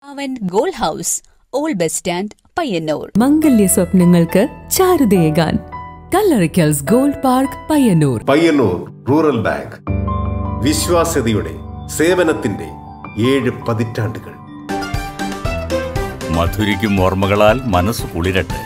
അവൻ gold house old bus stand Payyanur മംഗല്യ സ്വപ്നങ്ങൾക്ക് ചാരുതയേകാൻ Kallarikkals gold park Payyanur Payyanur rural bank വിശ്വാസ്യതയുടെ സേവനത്തിന്റെ ഏഴ് പതിറ്റാണ്ടുകൾ മധുരിക്കും ഓർമ്മകളാൽ മനസ്സ് കുളിരട്ടെ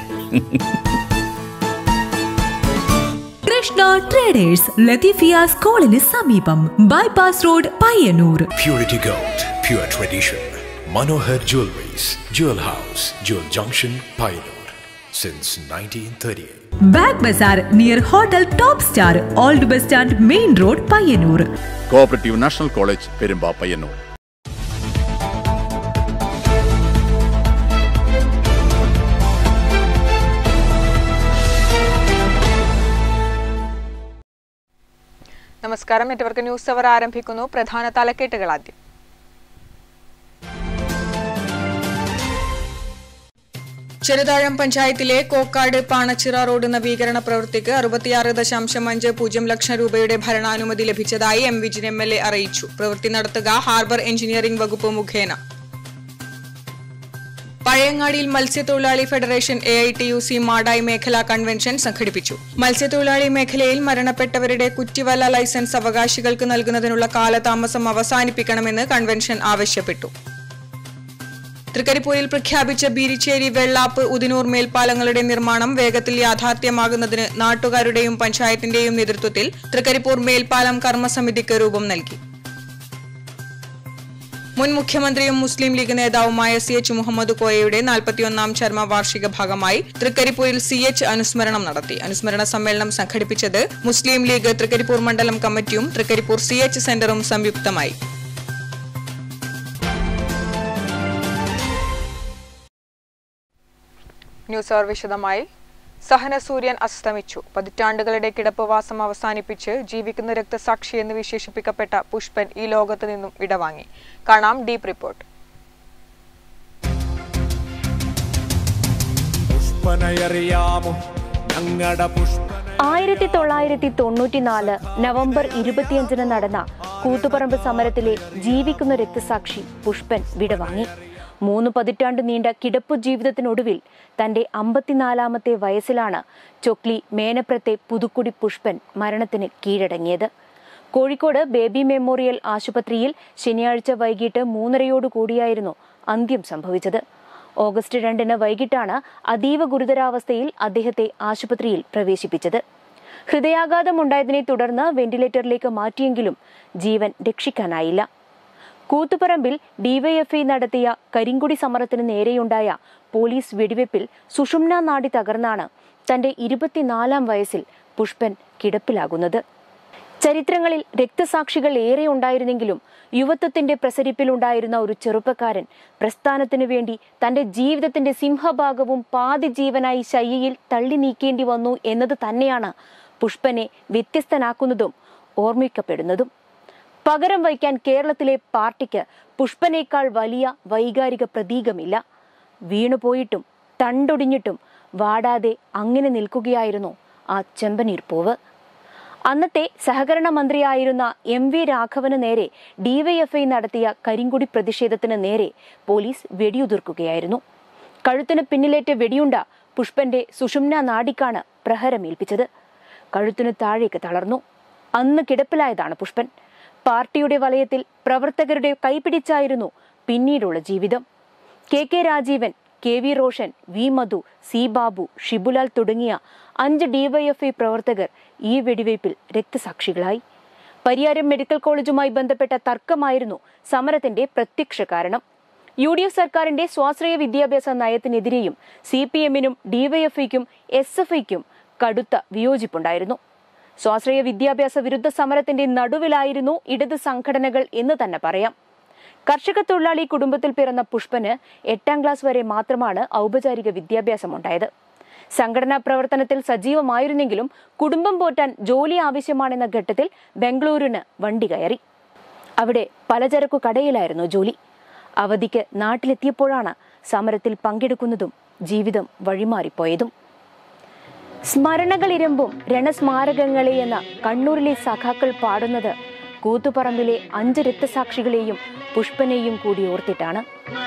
കൃഷ്ണ ട്രേഡേഴ്സ് ലത്തീഫിയ സ്കൂളിന് സമീപം bypass road Payyanur Purity Gold, pure tradition. Manohar Jewelries, Jewel House, Jewel Junction, Pioneer. Since 1938. Bag bazaar near hotel top star old bus stand main road Payyanur cooperative national college Perumba Payyanur നമസ്കാരം network news അവർ ആരംഭിക്കുന്നു പ്രധാന തലക്കെട്ടുകൾ ആദ്യം ചെറുതാഴം പഞ്ചായത്തിലെ Kokkad പാണച്ചിറ road നവീകരണ പ്രവൃത്തിക്ക് അറുപത്തിയാറ് ദശാംശം അഞ്ച് പൂജ്യം ലക്ഷം രൂപയുടെ ഭരണാനുമതി ലഭിച്ചതായി M Vijin M L A അറിയിച്ചു പ്രവൃത്തി നടത്തുക ഹാർബർ എഞ്ചിനീയറിംഗ് വകുപ്പ് മുഖേന പഴയങ്ങാടിയിൽ മത്സ്യത്തൊഴിലാളി federation A I T U C Madayi മേഖലാ കൺവെൻഷൻ സംഘടിപ്പിച്ചു മത്സ്യത്തൊഴിലാളി മേഖലയിൽ മരണപ്പെട്ടവരുടെ കുറ്റിവല ലൈസൻസ് അവകാശികൾക്ക് നൽകുന്നതിനുള്ള കാലതാമസം അവസാനിപ്പിക്കണമെന്ന് കൺവെൻഷൻ ആവശ്യപ്പെട്ടു തൃക്കരിപ്പൂരിൽ പ്രഖ്യാപിച്ച ബീരിച്ചേരി വെള്ളാപ്പ് ഉദിനൂർ മേൽപ്പാലങ്ങളുടെ നിർമ്മാണം വേഗത്തിൽ യാഥാർത്ഥ്യമാകുന്നതിന് നാട്ടുകാരുടെയും പഞ്ചായത്തിന്റെയും നേതൃത്വത്തിൽ തൃക്കരിപ്പൂർ മേൽപ്പാലം കർമ്മസമിതിക്ക് രൂപം നൽകി മുൻ മുഖ്യമന്ത്രിയും മുസ്ലിം ലീഗ് നേതാവുമായ സി എച്ച് മുഹമ്മദ് കോയയുടെ നാൽപ്പത്തിയൊന്നാം ചരമവാർഷിക ഭാഗമായി തൃക്കരിപ്പൂരിൽ സി എച്ച് അനുസ്മരണം നടത്തി അനുസ്മരണ സമ്മേളനം സംഘടിപ്പിച്ചത് മുസ്ലിം ലീഗ് തൃക്കരിപ്പൂർ മണ്ഡലം കമ്മിറ്റിയും തൃക്കരിപ്പൂർ സി എച്ച് സെന്ററും സംയുക്തമായി ന്യൂസ് അവർ വിശദമായി സഹനസൂര്യൻ അസ്തമിച്ചു പതിറ്റാണ്ടുകളുടെ കിടപ്പുവാസം അവസാനിപ്പിച്ച് ജീവിക്കുന്ന രക്തസാക്ഷി എന്ന് വിശേഷിപ്പിക്കപ്പെട്ട പുഷ്പൻ ഈ ലോകത്ത് നിന്നും വിടവാങ്ങി കാണാം ഡീപ് റിപ്പോർട്ട് പുഷ്പനയറിയാമോ ഞങ്ങളുടെ പുഷ്പന ആയിരത്തി തൊള്ളായിരത്തി തൊണ്ണൂറ്റിനാല് നവംബർ ഇരുപത്തിയഞ്ചിന് നടന്ന കൂത്തുപറമ്പ് സമരത്തിലെ ജീവിക്കുന്ന രക്തസാക്ഷി പുഷ്പൻ വിടവാങ്ങി മൂന്ന് പതിറ്റാണ്ട് നീണ്ട കിടപ്പു ജീവിതത്തിനൊടുവിൽ തന്റെ അമ്പത്തിനാലാമത്തെ വയസ്സിലാണ് ചൊക്ലി മേനപ്രത്തെ പുതുക്കുടി പുഷ്പൻ മരണത്തിന് കീഴടങ്ങിയത് കോഴിക്കോട് ബേബി മെമ്മോറിയൽ ആശുപത്രിയിൽ ശനിയാഴ്ച വൈകിട്ട് മൂന്നരയോടു കൂടിയായിരുന്നു അന്ത്യം സംഭവിച്ചത് ഓഗസ്റ്റ് രണ്ടിന് വൈകിട്ടാണ് അതീവ ഗുരുതരാവസ്ഥയിൽ അദ്ദേഹത്തെ ആശുപത്രിയിൽ പ്രവേശിപ്പിച്ചത് ഹൃദയാഘാതമുണ്ടായതിനെ തുടർന്ന് വെന്റിലേറ്ററിലേക്ക് മാറ്റിയെങ്കിലും ജീവൻ രക്ഷിക്കാനായില്ല കൂത്തുപറമ്പിൽ ഡിവൈഎഫ്ഐ നടത്തിയ കരിങ്കുടി സമരത്തിന് നേരെയുണ്ടായ പോലീസ് വെടിവെപ്പിൽ സുഷുമ്ന നാടി തകർന്നാണ് തന്റെ ഇരുപത്തിനാലാം വയസ്സിൽ പുഷ്പൻ കിടപ്പിലാകുന്നത് ചരിത്രങ്ങളിൽ രക്തസാക്ഷികൾ ഏറെ ഉണ്ടായിരുന്നെങ്കിലും യുവത്വത്തിന്റെ പ്രസരിപ്പിലുണ്ടായിരുന്ന ഒരു ചെറുപ്പക്കാരൻ പ്രസ്ഥാനത്തിനു വേണ്ടി തന്റെ ജീവിതത്തിന്റെ സിംഹഭാഗവും പാതി ജീവനായി ശയ്യയിൽ തള്ളി നീക്കേണ്ടി വന്നു എന്നത് തന്നെയാണ് പുഷ്പനെ വ്യത്യസ്തനാക്കുന്നതും ഓർമ്മിക്കപ്പെടുന്നതും പകരം വയ്ക്കാൻ കേരളത്തിലെ പാർട്ടിക്ക് പുഷ്പനേക്കാൾ വലിയ വൈകാരിക പ്രതീകമില്ല വീണുപോയിട്ടും തണ്ടൊടിഞ്ഞിട്ടും വാടാതെ അങ്ങനെ നിൽക്കുകയായിരുന്നു ആ ചെമ്പനീർ പൂവ് അന്നത്തെ സഹകരണ മന്ത്രിയായിരുന്ന എം വി രാഘവന് നേരെ ഡിവൈഎഫ്ഐ നടത്തിയ കരിങ്കുടി പ്രതിഷേധത്തിന് നേരെ പോലീസ് വെടിയുതിർക്കുകയായിരുന്നു കഴുത്തിന് പിന്നിലേറ്റ വെടിയുണ്ട പുഷ്പന്റെ സുഷുമ്ന നാടിക്കാണ് പ്രഹരമേൽപ്പിച്ചത് കഴുത്തിന് താഴേക്ക് തളർന്നു അന്ന് കിടപ്പിലായതാണ് പുഷ്പൻ പാർട്ടിയുടെ വലയത്തിൽ പ്രവർത്തകരുടെ കൈപിടിച്ചായിരുന്നു പിന്നീടുള്ള ജീവിതം K K Rajeevan K V Roshan V Madhu C Babu Shibulal തുടങ്ങിയ അഞ്ച് ഡിവൈഎഫ്ഐ പ്രവർത്തകർ ഈ വെടിവയ്പിൽ രക്തസാക്ഷികളായി പരിയാരം മെഡിക്കൽ കോളേജുമായി ബന്ധപ്പെട്ട തർക്കമായിരുന്നു സമരത്തിന്റെ പ്രത്യക്ഷ കാരണം യു ഡി എഫ് സർക്കാരിന്റെ സ്വാശ്രയ വിദ്യാഭ്യാസ നയത്തിനെതിരെയും സി പി എമ്മിനും ഡിവൈഎഫ്ഐക്കും എസ് എഫ് ഐക്കും കടുത്ത വിയോജിപ്പുണ്ടായിരുന്നു സ്വാശ്രയ വിദ്യാഭ്യാസ വിരുദ്ധ സമരത്തിന്റെ നടുവിലായിരുന്നു ഇടത് സംഘടനകൾ എന്ന് തന്നെ പറയാം കർഷക തൊഴിലാളി കുടുംബത്തിൽ പിറന്ന പുഷ്പന് എട്ടാം ക്ലാസ് വരെ മാത്രമാണ് ഔപചാരിക വിദ്യാഭ്യാസം ഉണ്ടായത് സംഘടനാ പ്രവർത്തനത്തിൽ സജീവമായിരുന്നെങ്കിലും കുടുംബം പോറ്റാൻ ജോലി ആവശ്യമാണെന്ന ഘട്ടത്തിൽ ബംഗളൂരുവിന് വണ്ടി കയറി അവിടെ പലചരക്കു കടയിലായിരുന്നു ജോലി അവധിക്ക് നാട്ടിലെത്തിയപ്പോഴാണ് സമരത്തിൽ പങ്കെടുക്കുന്നതും ജീവിതം വഴിമാറിപ്പോയതും സ്മരണകൾ ഇരമ്പും രണസ്മാരകങ്ങളെ എന്ന കണ്ണൂരിലെ സഖാക്കൾ പാടുന്നത് കൂത്തുപറമ്പിലെ അഞ്ച് രക്തസാക്ഷികളെയും പുഷ്പനെയും കൂടി ഓർത്തിട്ടാണ്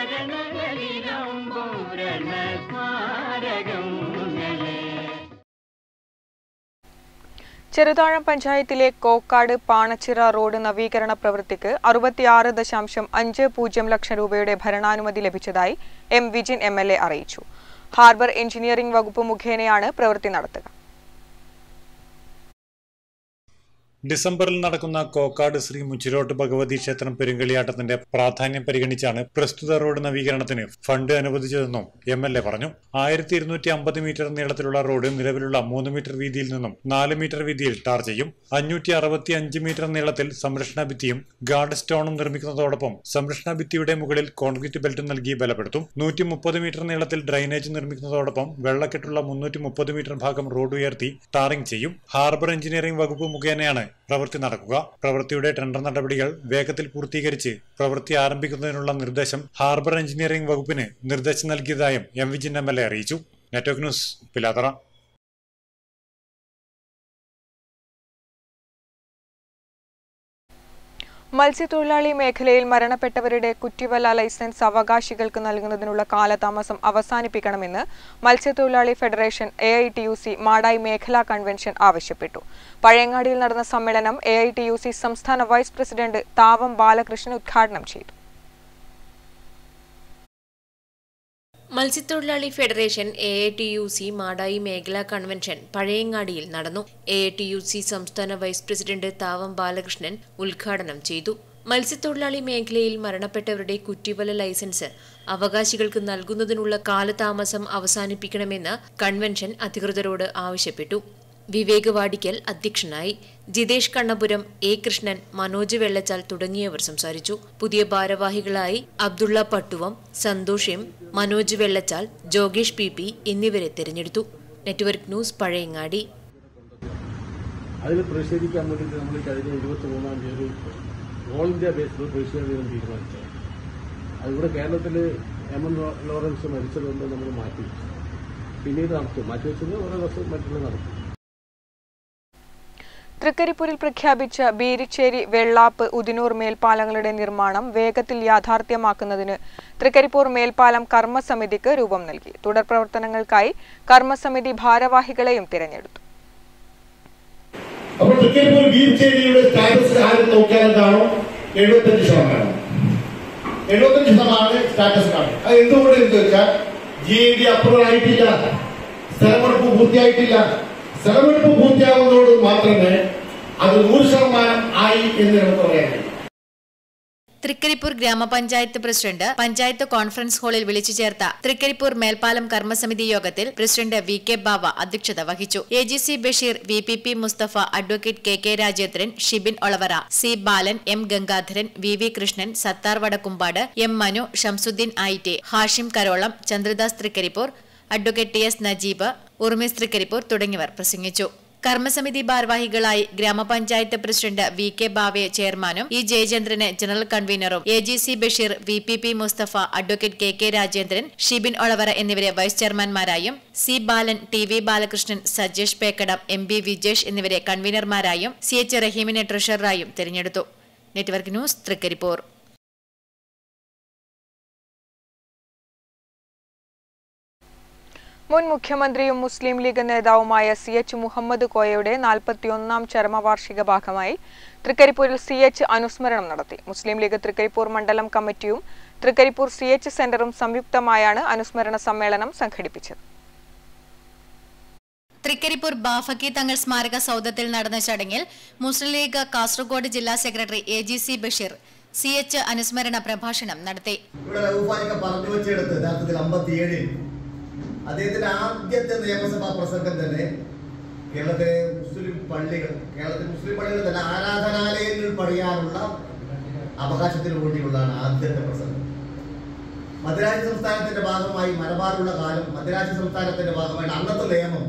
ചെറുതാഴം പഞ്ചായത്തിലെ കോക്കാട് പാണച്ചിറ റോഡ് നവീകരണ പ്രവൃത്തിക്ക് അറുപത്തിയാറ് ദശാംശം അഞ്ച് പൂജ്യം ലക്ഷം രൂപയുടെ ഭരണാനുമതി ലഭിച്ചതായി M Vijin M L A അറിയിച്ചു ഹാർബർ എഞ്ചിനീയറിംഗ് വകുപ്പ് മുഖേനയാണ് പ്രവൃത്തി നടത്തുക ഡിസംബറിൽ നടക്കുന്ന കോക്കാട് ശ്രീ മുച്ചിലോട്ട് ഭഗവതി ക്ഷേത്രം പെരുങ്കളിയാട്ടത്തിന്റെ പ്രാധാന്യം പരിഗണിച്ചാണ് പ്രസ്തുത റോഡ് നവീകരണത്തിന് ഫണ്ട് അനുവദിച്ചതെന്നും എം എൽ എ പറഞ്ഞു ആയിരത്തി ഇരുന്നൂറ്റി അമ്പത് മീറ്റർ നീളത്തിലുള്ള റോഡ് നിലവിലുള്ള മൂന്ന് മീറ്റർ വീതിയിൽ നിന്നും നാല് മീറ്റർ വീതിയിൽ ടാർ ചെയ്യും അഞ്ഞൂറ്റി അറുപത്തി അഞ്ച് മീറ്റർ നീളത്തിൽ സംരക്ഷണ ഭിത്തിയും ഗാർഡ് സ്റ്റോണും നിർമ്മിക്കുന്നതോടൊപ്പം സംരക്ഷണ ഭിത്തിയുടെ മുകളിൽ കോൺക്രീറ്റ് ബെൽറ്റും നൽകി ബലപ്പെടുത്തും നൂറ്റി മുപ്പത് മീറ്റർ നീളത്തിൽ ഡ്രൈനേജ് നിർമ്മിക്കുന്നതോടൊപ്പം വെള്ളക്കെട്ടുള്ള മുന്നൂറ്റി മുപ്പത് മീറ്റർ ഭാഗം റോഡ് ഉയർത്തി ടാറിംഗ് ചെയ്യും ഹാർബർ എഞ്ചിനീയറിംഗ് വകുപ്പ് മുഖേനയാണ് പ്രവൃത്തി നടക്കുക പ്രവൃത്തിയുടെ ടെൻഡർ നടപടികൾ വേഗത്തിൽ പൂർത്തീകരിച്ച് പ്രവൃത്തി ആരംഭിക്കുന്നതിനുള്ള നിർദ്ദേശം ഹാർബർ എഞ്ചിനീയറിംഗ് വകുപ്പിന് നിർദ്ദേശം നൽകിയതായും M Vijin M L A അറിയിച്ചു നെറ്റ്വർക്ക് ന്യൂസ് പിലാത്തറ മത്സ്യത്തൊഴിലാളി മേഖലയിൽ മരണപ്പെട്ടവരുടെ കുറ്റിവല ലൈസൻസ് അവകാശികൾക്ക് നൽകുന്നതിനുള്ള കാലതാമസം അവസാനിപ്പിക്കണമെന്ന് മത്സ്യത്തൊഴിലാളി federation A I T U C Madayi മേഖലാ കൺവെൻഷൻ ആവശ്യപ്പെട്ടു പഴയങ്ങാടിയിൽ നടന്ന സമ്മേളനം A I T U C സംസ്ഥാന വൈസ് പ്രസിഡന്റ് താവം ബാലകൃഷ്ണൻ ഉദ്ഘാടനം ചെയ്തു മത്സ്യത്തൊഴിലാളി federation A A T U C Madayi മേഖലാ കൺവെൻഷൻ പഴയങ്ങാടിയിൽ നടന്നു A A T U C സംസ്ഥാന വൈസ് പ്രസിഡന്റ് താവം ബാലകൃഷ്ണൻ ഉദ്ഘാടനം ചെയ്തു മത്സ്യത്തൊഴിലാളി മേഖലയിൽ മരണപ്പെട്ടവരുടെ കുറ്റിവല ലൈസൻസ് അവകാശികൾക്ക് നൽകുന്നതിനുള്ള കാലതാമസം അവസാനിപ്പിക്കണമെന്ന് കൺവെൻഷൻ അധികൃതരോട് ആവശ്യപ്പെട്ടു വിവേക് വാടിക്കൽ അധ്യക്ഷനായി ജിതേഷ് കണ്ണപുരം എ കൃഷ്ണൻ മനോജ് വെള്ളച്ചാൽ തുടങ്ങിയവർ സംസാരിച്ചു പുതിയ ഭാരവാഹികളായി അബ്ദുള്ള പട്ടുവം സന്തോഷ് എം മനോജ് വെള്ളച്ചാൽ ജോഗേഷ് പി പി എന്നിവരെ തിരഞ്ഞെടുത്തു നെറ്റ്വർക്ക് ന്യൂസ് പഴയങ്ങാടി അതിൽ പ്രതിഷേധിക്കാൻ വേണ്ടിയിട്ട് നമ്മൾ കഴിഞ്ഞ ഇരുപത്തി മൂന്നാം തീയതി ഓൾ ഇന്ത്യ ബേസിൽ പ്രതിഷേധിക്കാൻ തീരുമാനിച്ചത് അതിവിടെ കേരളത്തിൽ എം എൻ ലോറൻസ് മരിച്ചതുകൊണ്ട് നമ്മൾ മാറ്റി പിന്നീട് നടത്തും മാറ്റി വെച്ചത് ഓരോ ദിവസം മറ്റുള്ള നടത്തും തൃക്കരിപ്പൂരിൽ പ്രഖ്യാപിച്ച ബീരിച്ചേരി വെള്ളാപ്പ് ഉദിനൂർ മേൽപ്പാലങ്ങളുടെ നിർമ്മാണം വേഗത്തിൽ യാഥാർത്ഥ്യമാക്കുന്നതിന് തൃക്കരിപ്പൂർ മേൽപ്പാലം കർമ്മസമിതിക്ക് രൂപം നൽകി തുടർ പ്രവർത്തനങ്ങൾക്കായി കർമ്മസമിതി ഭാരവാഹികളെയും തിരഞ്ഞെടുത്തു അപ്പോൾ തൃക്കരിപ്പൂർ ബീർച്ചേരിയുടെ സ്റ്റാറ്റസ് ആരും നോക്കിയാൽ എന്താണോ എഴുപത്തഞ്ച് ശതമാനം എഴുപത്തഞ്ച് ശതമാനം സ്റ്റാറ്റസ് കാണും അത് എന്തുകൊണ്ട് എന്ന് വെച്ചാൽ ജി ഐ ഡി അപ്രൂവൽ ആയിട്ടില്ല സ്ഥലമെടുപ്പ് പൂർത്തിയായിട്ടില്ല സ്ഥലമെടുപ്പ് പൂർത്തിയാകുന്നതോട് മാത്രമേ അത് നൂറ് ശതമാനം ആയി എന്ന് നമുക്ക് പറയാൻ കഴിയും തൃക്കരിപ്പൂർ ഗ്രാമപഞ്ചായത്ത് പ്രസിഡന്റ് പഞ്ചായത്ത് കോൺഫറൻസ് ഹാളിൽ വിളിച്ചു ചേർത്ത തൃക്കരിപ്പൂർ മേൽപ്പാലം കർമ്മസമിതി യോഗത്തിൽ പ്രസിഡന്റ് വി കെ ബാവ അധ്യക്ഷത വഹിച്ചു A G C Basheer V P P Musthafa advocate K K Rajendran Shibin Olavara C Balan M Gangadharan V V Krishnan Sathar Vadakkumpad M Manu Shamsudheen ഐറ്റെ Hashim Karolam Chandradas Trikaripur advocate T S Najeeb ഉർമിസ് തൃക്കരിപ്പൂർ തുടങ്ങിയവർ പ്രസംഗിച്ചു കർമ്മസമിതി ഭാരവാഹികളായി ഗ്രാമപഞ്ചായത്ത് പ്രസിഡന്റ് വി കെ ബാവയെ ചെയർമാനും ഇ ജയചന്ദ്രന് ജനറൽ കൺവീനറും A G C Basheer V P P Musthafa advocate K K Rajendran Shibin Olavara എന്നിവരെ വൈസ് ചെയർമാൻമാരായും C Balan T V Balakrishnan Sajesh Pekkadam M B Vijesh എന്നിവരെ കൺവീനർമാരായും സി എച്ച് റഹീമിനെ ട്രഷററായും തിരഞ്ഞെടുത്തു നെറ്റ്വർക്ക് ന്യൂസ് തൃക്കരിപ്പൂർ മുൻ മുഖ്യമന്ത്രിയും മുസ്ലിം ലീഗ് നേതാവുമായ സി എച്ച് മുഹമ്മദ് കോയയുടെ നാൽപ്പത്തിയൊന്നാം ചരമവാർഷിക ഭാഗമായി തൃക്കരിപ്പൂരിൽ സി എച്ച് അനുസ്മരണം നടത്തി മുസ്ലിം ലീഗ് തൃക്കരിപ്പൂർ മണ്ഡലം കമ്മിറ്റിയും തൃക്കരിപ്പൂർ സി എച്ച് സെന്ററും സംയുക്തമായാണ് അനുസ്മരണ സമ്മേളനം സംഘടിപ്പിച്ചത് തൃക്കരിപ്പൂർ ബാഫക്കി തങ്ങൾ സ്മാരക സൗധത്തിൽ നടന്ന ചടങ്ങിൽ മുസ്ലിം ലീഗ് കാസർഗോഡ് ജില്ലാ secretary A G C Basheer C H അനുസ്മരണ പ്രഭാഷണം നടത്തി ഇവിടെ റൌഫാനിക്ക പറഞ്ഞു വെച്ചെടുത്ത് യഥാർത്ഥത്തിൽ അമ്പത്തിയേഴിൽ അദ്ദേഹത്തിന്റെ ആദ്യത്തെ നിയമസഭാ പ്രസംഗം തന്നെ കേരളത്തിലെ മുസ്ലിം പള്ളികൾ കേരളത്തിലെ മുസ്ലിം പള്ളികൾ തന്നെ ആരാധനാലയങ്ങൾ പണിയാനുള്ള അവകാശത്തിന് വേണ്ടിയുള്ളതാണ് ആദ്യത്തെ പ്രസംഗം മദ്രാശി സംസ്ഥാനത്തിന്റെ ഭാഗമായി മലബാറുള്ള കാലം മദ്രാശി സംസ്ഥാനത്തിന്റെ ഭാഗമായിട്ട് അന്നത്തെ നിയമം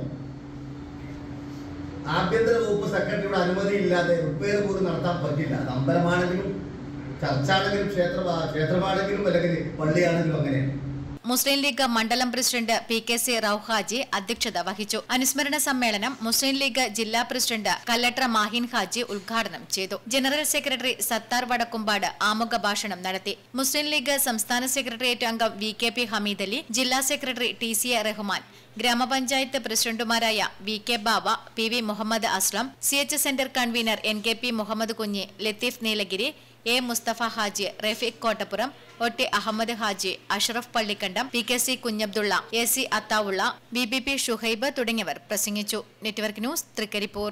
ആഭ്യന്തര വകുപ്പ് സെക്രട്ടറിയുടെ അനുമതിയില്ലാതെ റിപ്പയർ പോലും നടത്താൻ പറ്റില്ല അത് അമ്പലമാണെങ്കിലും ചർച്ചാണെങ്കിലും ക്ഷേത്ര ക്ഷേത്രമാണെങ്കിലും അല്ലെങ്കിൽ പള്ളിയാണെങ്കിലും അങ്ങനെയാണ് മുസ്ലിം ലീഗ് മണ്ഡലം പ്രസിഡന്റ് പി കെ സി റൌഹാജി അധ്യക്ഷത വഹിച്ചു അനുസ്മരണ സമ്മേളനം മുസ്ലിം ലീഗ് ജില്ലാ പ്രസിഡന്റ് കല്ലട്ര മാഹിൻ ഹാജി ഉദ്ഘാടനം ചെയ്തു ജനറൽ സെക്രട്ടറി സത്താർ വടക്കുംപാട് ആമുഖ ഭാഷണം നടത്തി മുസ്ലിം ലീഗ് സംസ്ഥാന സെക്രട്ടേറിയറ്റ് അംഗം V K P Hameed Ali ജില്ലാ secretary T C A Rahman ഗ്രാമപഞ്ചായത്ത് പ്രസിഡന്റുമാരായ V K Baba P V Muhammad Aslam C H centre convener N K P Muhammad Kunhi Latheef Nilagiri A Mustafa Haji Rafeeq Kottappuram O T Ahammed Haji Ashraf Pallikkandam P K C Kunhabdulla A C Athaulla B B P Shuhaib തുടങ്ങിയവർ പ്രസംഗിച്ചു നെറ്റ്വർക്ക് ന്യൂസ് തൃക്കരിപ്പൂർ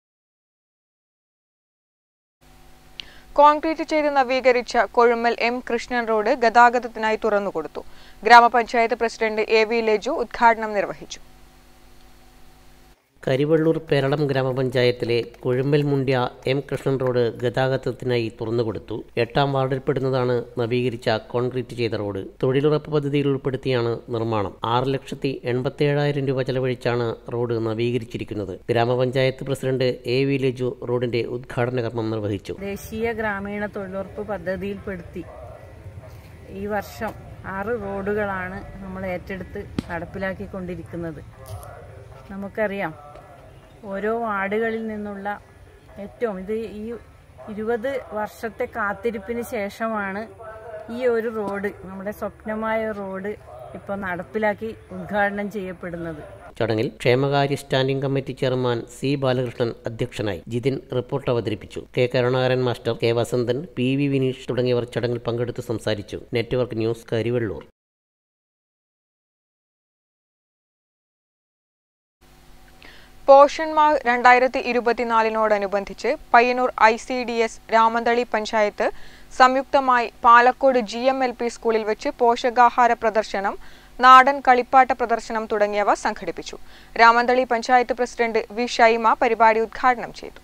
കോൺക്രീറ്റ് ചെയ്ത് നവീകരിച്ച Kozhummal M Krishnan road ഗതാഗതത്തിനായി തുറന്നുകൊടുത്തു ഗ്രാമപഞ്ചായത്ത് president A V Leju ഉദ്ഘാടനം നിർവഹിച്ചു കരിവള്ളൂർ പേരളം ഗ്രാമപഞ്ചായത്തിലെ കൊഴുമ്പൽ മുണ്ട്യ എം കൃഷ്ണൻ റോഡ് ഗതാഗതത്തിനായി തുറന്നുകൊടുത്തു എട്ടാം വാർഡിൽപ്പെടുന്നതാണ് നവീകരിച്ച കോൺക്രീറ്റ് ചെയ്ത റോഡ് തൊഴിലുറപ്പ് പദ്ധതിയിൽ ഉൾപ്പെടുത്തിയാണ് നിർമ്മാണം ആറ് ലക്ഷത്തി എൺപത്തിയേഴായിരം രൂപ ചെലവഴിച്ചാണ് റോഡ് നവീകരിച്ചിരിക്കുന്നത് ഗ്രാമപഞ്ചായത്ത് പ്രസിഡന്റ് എ വി ലെജു റോഡിന്റെ ഉദ്ഘാടന കർമ്മം നിർവഹിച്ചു ദേശീയ ഗ്രാമീണ തൊഴിലുറപ്പ് പദ്ധതിയിൽപ്പെടുത്തി ഈ വർഷം ആറ് റോഡുകളാണ് നമ്മൾ ഏറ്റെടുത്ത് നടപ്പിലാക്കിക്കൊണ്ടിരിക്കുന്നത് നമുക്കറിയാം ഓരോ വാർഡുകളിൽ നിന്നുള്ള ഏറ്റവും ഇത് ഈ ഇരുപത് വർഷത്തെ കാത്തിരിപ്പിന് ശേഷമാണ് ഈ ഒരു റോഡ് നമ്മുടെ സ്വപ്നമായ റോഡ് ഇപ്പോൾ നടപ്പിലാക്കി ഉദ്ഘാടനം ചെയ്യപ്പെടുന്നത് ചടങ്ങിൽ ക്ഷേമകാര്യ standing committee chairman C Balakrishnan അധ്യക്ഷനായി ജിതിൻ റിപ്പോർട്ട് അവതരിപ്പിച്ചു K Karunakaran master K Vasanthan P V Vineesh തുടങ്ങിയവർ ചടങ്ങിൽ പങ്കെടുത്ത് സംസാരിച്ചു നെറ്റ്വർക്ക് ന്യൂസ് കരിവെള്ളൂർ പോഷൻ മാഹ് രണ്ടായിരത്തി ഇരുപത്തിനാലിനോടനുബന്ധിച്ച് Payyannur I C D S Ramanthali panchayat സംയുക്തമായി Palakkode G M L P സ്കൂളിൽ വെച്ച് പോഷകാഹാര പ്രദർശനം നാടൻ കളിപ്പാട്ട പ്രദർശനം തുടങ്ങിയവ സംഘടിപ്പിച്ചു രാമന്തളി പഞ്ചായത്ത് പ്രസിഡന്റ് വി ഷൈമ പരിപാടി ഉദ്ഘാടനം ചെയ്തു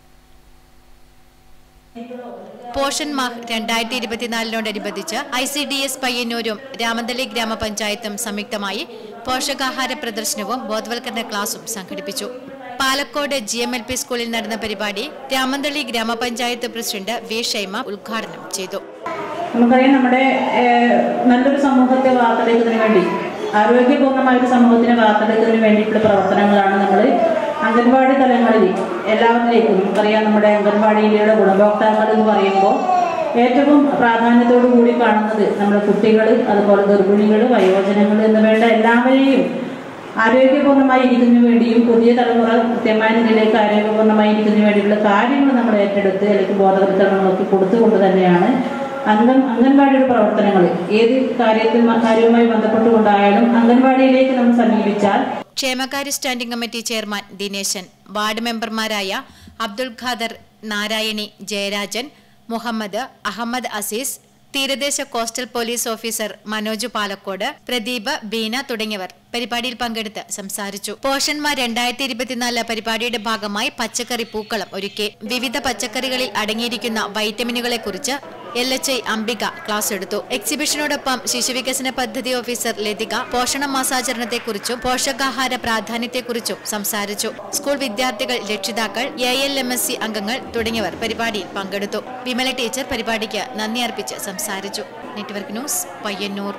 പോഷൻ മാഹ് രണ്ടായിരത്തി ഇരുപത്തിനാലിനോടനുബന്ധിച്ച് I C D S പയ്യന്നൂരും Ramanthali ഗ്രാമപഞ്ചായത്തും സംയുക്തമായി പോഷകാഹാര പ്രദർശനവും ബോധവൽക്കരണ ക്ലാസും സംഘടിപ്പിച്ചു Palakkode G M L P സ്കൂളിൽ നടന്ന പരിപാടി രാമന്തളി ഗ്രാമപഞ്ചായത്ത് പ്രസിഡന്റ് വി ഷൈമ ഉദ്ഘാടനം ചെയ്തു നമുക്കറിയാം നമ്മുടെ ഏഹ്, നല്ലൊരു സമൂഹത്തെ വാർത്തെടുക്കുന്നതിന് വേണ്ടി ആരോഗ്യപൂർണ്ണമായ ഒരു സമൂഹത്തിനെ വാർത്തെടുക്കുന്നതിന് വേണ്ടിയിട്ടുള്ള പ്രവർത്തനങ്ങളാണ് നമ്മൾ അംഗൻവാടി തലങ്ങളിൽ എല്ലാവരിലേക്കും നമുക്കറിയാം നമ്മുടെ അംഗൻവാടിയിലെ ഗുണഭോക്താക്കൾ എന്ന് പറയുമ്പോൾ ഏറ്റവും പ്രാധാന്യത്തോടു കൂടി കാണുന്നത് നമ്മുടെ കുട്ടികൾ അതുപോലെ ഗർഭിണികൾ വയോജനങ്ങൾ എന്ന് വേണ്ട എല്ലാവരെയും ആരോഗ്യപൂർണ്ണമായി ഇരിക്കുന്നതിന് വേണ്ടിയും പുതിയ തലമുറ കൃത്യമായ നിലയിലേക്ക് ആരോഗ്യപൂർണ്ണമായി ഇരിക്കുന്നതിന് വേണ്ടിയുള്ള കാര്യങ്ങൾ നമ്മൾ ഏറ്റെടുത്ത് അല്ലെങ്കിൽ ബോധവൽക്കരണങ്ങളൊക്കെ കൊടുത്തുകൊണ്ട് തന്നെയാണ് അംഗൻ അംഗൻവാടിയുടെ പ്രവർത്തനങ്ങൾ ഏത് കാര്യത്തിൽ കാര്യവുമായി ബന്ധപ്പെട്ടുകൊണ്ടായാലും അംഗൻവാടിയിലേക്ക് നമ്മൾ സമീപിച്ചാൽ ക്ഷേമകാര്യ standing committee chairman Dineshan ward മെമ്പർമാരായ അബ്ദുൾ ഖാദർ നാരായണി ജയരാജൻ മുഹമ്മദ് അഹമ്മദ് അസീസ് തീരദേശ coastal police officer Manoj Palakkode Pradeep Beena തുടങ്ങിയവർ പരിപാടിയിൽ പങ്കെടുത്ത് സംസാരിച്ചു പോഷന്മാർ രണ്ടായിരത്തി ഇരുപത്തിനാല് പരിപാടിയുടെ ഭാഗമായി പച്ചക്കറി പൂക്കളം ഒരുക്കി വിവിധ പച്ചക്കറികളിൽ അടങ്ങിയിരിക്കുന്ന വൈറ്റമിനുകളെ കുറിച്ച് L H I Ambika class എടുത്തു എക്സിബിഷനോടൊപ്പം ശിശുവികസന പദ്ധതി ഓഫീസർ ലതിക പോഷണ മാസാചരണത്തെക്കുറിച്ചും പോഷകാഹാര പ്രാധാന്യത്തെക്കുറിച്ചും സംസാരിച്ചു സ്കൂൾ വിദ്യാർത്ഥികൾ രക്ഷിതാക്കൾ A L M S C അംഗങ്ങൾ തുടങ്ങിയവർ പരിപാടിയിൽ പങ്കെടുത്തു വിമല ടീച്ചർ പരിപാടിക്ക് നന്ദി അർപ്പിച്ച് സംസാരിച്ചു നെറ്റ്വർക്ക് ന്യൂസ് പയ്യന്നൂർ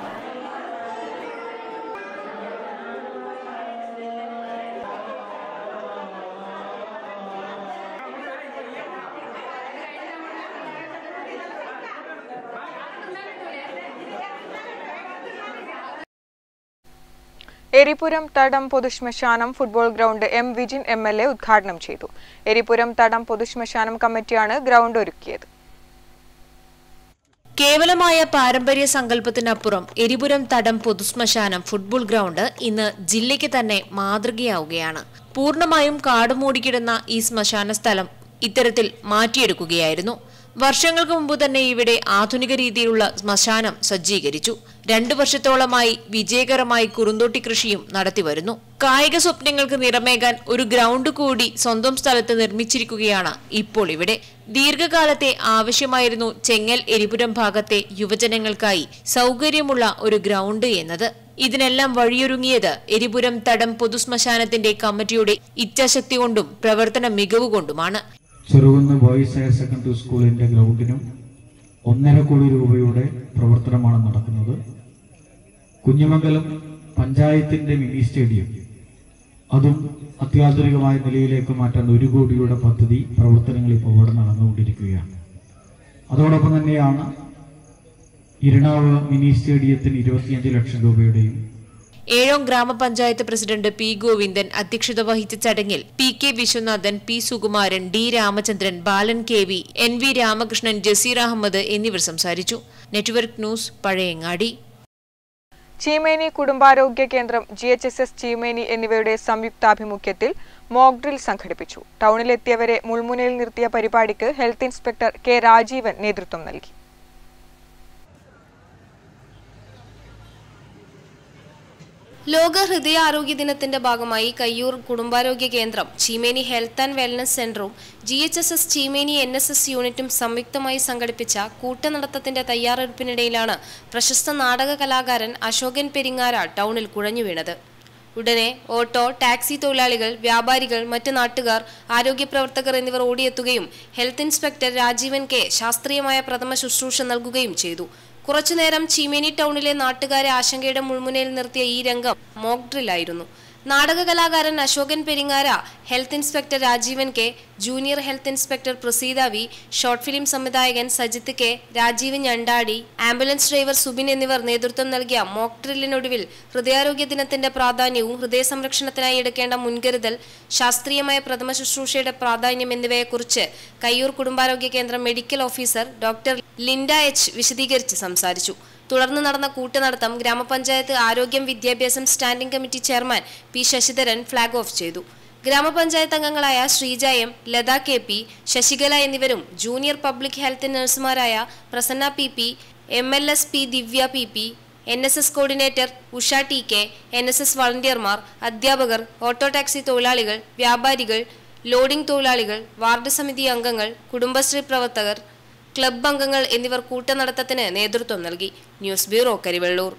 എരിപുരം തടം പൊതുശ്മശാനം football ground M Vijin M L A ഉദ്ഘാടനം ചെയ്തു എരിപുരം തടം പൊതുശ്മശാനം കമ്മിറ്റിയാണ് ഗ്രൗണ്ട് ഒരുക്കിയത് കേവലമായ പാരമ്പര്യ സങ്കല്പത്തിനപ്പുറം എരിപുരം തടം പൊതുശ്മശാനം ഫുട്ബോൾ ഗ്രൗണ്ട് ഇന്ന് ജില്ലയ്ക്ക് തന്നെ മാതൃകയാവുകയാണ് പൂർണ്ണമായും കാടുമൂടിക്കിടന്ന ഈ ശ്മശാന സ്ഥലം ഇത്തരത്തിൽ മാറ്റിയെടുക്കുകയായിരുന്നു വർഷങ്ങൾക്ക് മുമ്പ് തന്നെ ഇവിടെ ആധുനിക രീതിയിലുള്ള ശ്മശാനം സജ്ജീകരിച്ചു രണ്ടു വർഷത്തോളമായി വിജയകരമായി കുറുന്തോട്ടി കൃഷിയും നടത്തിവരുന്നു കായിക സ്വപ്നങ്ങൾക്ക് നിറമേകാൻ ഒരു ഗ്രൗണ്ട് കൂടി സ്വന്തം സ്ഥലത്ത് നിർമ്മിച്ചിരിക്കുകയാണ് ഇപ്പോൾ ഇവിടെ ദീർഘകാലത്തെ ആവശ്യമായിരുന്നു ചെങ്ങൽ എരിപുരം ഭാഗത്തെ യുവജനങ്ങൾക്കായി സൗകര്യമുള്ള ഒരു ഗ്രൗണ്ട് എന്നത് ഇതിനെല്ലാം വഴിയൊരുങ്ങിയത് എരിപുരം തടം പൊതുശ്മശാനത്തിന്റെ കമ്മിറ്റിയുടെ ഇച്ഛാശക്തി കൊണ്ടും പ്രവർത്തന മികവ് കൊണ്ടുമാണ് ചെറുകുന്ന് ബോയ്സ് ഹയർ സെക്കൻഡറി സ്കൂളിൻ്റെ ഗ്രൗണ്ടിനും ഒന്നര കോടി രൂപയുടെ പ്രവർത്തനമാണ് നടക്കുന്നത് കുഞ്ഞിമംഗലം പഞ്ചായത്തിന്റെ മിനി സ്റ്റേഡിയം അതും അത്യാധുനികമായ നിലയിലേക്ക് മാറ്റാൻ ഒരു കോടിയുടെ പദ്ധതി പ്രവർത്തനങ്ങൾ ഇപ്പോൾ ഇവിടെ നടന്നുകൊണ്ടിരിക്കുകയാണ് അതോടൊപ്പം തന്നെയാണ് ഇരണാവ് മിനി സ്റ്റേഡിയത്തിന് ഇരുപത്തിയഞ്ച് ലക്ഷം രൂപയുടെയും ഏഴോം ഗ്രാമപഞ്ചായത്ത് പ്രസിഡന്റ് പി ഗോവിന്ദൻ അധ്യക്ഷത വഹിച്ച ചടങ്ങിൽ P K Viswanathan P Sukumaran D Ramachandran Balan K V N V Ramakrishnan Jaseer Ahammed എന്നിവർ സംസാരിച്ചു നെറ്റ്വർക്ക് ന്യൂസ് പഴയങ്ങാടി ചീമേനി കുടുംബാരോഗ്യ കേന്ദ്രം G H S S Cheemeni എന്നിവയുടെ സംയുക്താഭിമുഖ്യത്തിൽ മോക്ക് ഡ്രിൽ സംഘടിപ്പിച്ചു ടൗണിലെത്തിയവരെ മുൾമുനയിൽ നിർത്തിയ പരിപാടിക്ക് ഹെൽത്ത് ഇൻസ്പെക്ടർ കെ രാജീവൻ നേതൃത്വം നൽകി ലോക ഹൃദയാരോഗ്യ ദിനത്തിന്റെ ഭാഗമായി കയ്യൂർ കുടുംബാരോഗ്യ കേന്ദ്രം ചീമേനി ഹെൽത്ത് ആൻഡ് വെൽനസ് സെന്ററും G H S S Cheemeni N S S യൂണിറ്റും സംയുക്തമായി സംഘടിപ്പിച്ച കൂട്ടനടത്തത്തിന്റെ തയ്യാറെടുപ്പിനിടയിലാണ് പ്രശസ്ത നാടക കലാകാരൻ അശോകൻ പെരിങ്ങാര ടൗണിൽ കുഴഞ്ഞു വീണത് ഉടനെ ഓട്ടോ ടാക്സി തൊഴിലാളികൾ വ്യാപാരികൾ മറ്റ് നാട്ടുകാർ ആരോഗ്യ പ്രവർത്തകർ എന്നിവർ ഓടിയെത്തുകയും ഹെൽത്ത് ഇൻസ്പെക്ടർ രാജീവൻ കെ ശാസ്ത്രീയമായ പ്രഥമ ശുശ്രൂഷ നൽകുകയും ചെയ്തു കുറച്ചുനേരം ചീമേനി ടൗണിലെ നാട്ടുകാരെ ആശങ്കയുടെ മുൾമുനയിൽ നിർത്തിയ ഈ രംഗം മോക്ക് ഡ്രില്ലായിരുന്നു നാടക കലാകാരൻ Ashokan Peringara health inspector Rajeevan K junior health inspector Praseetha V short film സംവിധായകൻ Sajith K Rajeev Njandadi ambulance driver Subin എന്നിവർ നേതൃത്വം നൽകിയ മോക്ക് ഡ്രില്ലിനൊടുവിൽ ഹൃദയാരോഗ്യ ദിനത്തിന്റെ പ്രാധാന്യവും ഹൃദയ സംരക്ഷണത്തിനായി എടുക്കേണ്ട മുൻകരുതൽ ശാസ്ത്രീയമായ പ്രഥമ ശുശ്രൂഷയുടെ പ്രാധാന്യം എന്നിവയെക്കുറിച്ച് കയ്യൂർ കുടുംബാരോഗ്യ കേന്ദ്രം medical officer doctor Linda H വിശദീകരിച്ച് സംസാരിച്ചു തുടർന്ന് നടന്ന കൂട്ടുനടത്തം ഗ്രാമപഞ്ചായത്ത് ആരോഗ്യം വിദ്യാഭ്യാസം standing committee chairman P Sasidharan flag off ചെയ്തു ഗ്രാമപഞ്ചായത്ത് അംഗങ്ങളായ Sreeja M Latha K P Sasikala എന്നിവരും ജൂനിയർ പബ്ലിക് ഹെൽത്ത് നഴ്സുമാരായ Prasanna P P M L S P Divya P P N S S coordinator Usha T K N S S വളണ്ടിയർമാർ അധ്യാപകർ ഓട്ടോ ടാക്സി തൊഴിലാളികൾ വ്യാപാരികൾ loading തൊഴിലാളികൾ വാർഡ് സമിതി അംഗങ്ങൾ കുടുംബശ്രീ പ്രവർത്തകർ ക്ലബ് അംഗങ്ങൾ എന്നിവർ കൂട്ടനടത്തത്തിന് നേതൃത്വം നൽകി ന്യൂസ് ബ്യൂറോ കരിവെള്ളൂർ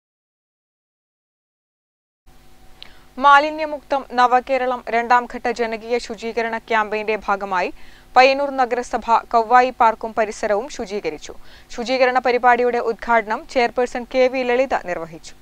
മാലിന്യമുക്തം നവകേരളം രണ്ടാം ഘട്ട ജനകീയ ശുചീകരണ ക്യാമ്പയിന്റെ ഭാഗമായി പയ്യന്നൂർ നഗരസഭ കവ്വായി പാർക്കും പരിസരവും ശുചീകരിച്ചു ശുചീകരണ പരിപാടിയുടെ ഉദ്ഘാടനം ചെയർപേഴ്സൺ കെ വി ലളിത നിർവഹിച്ചു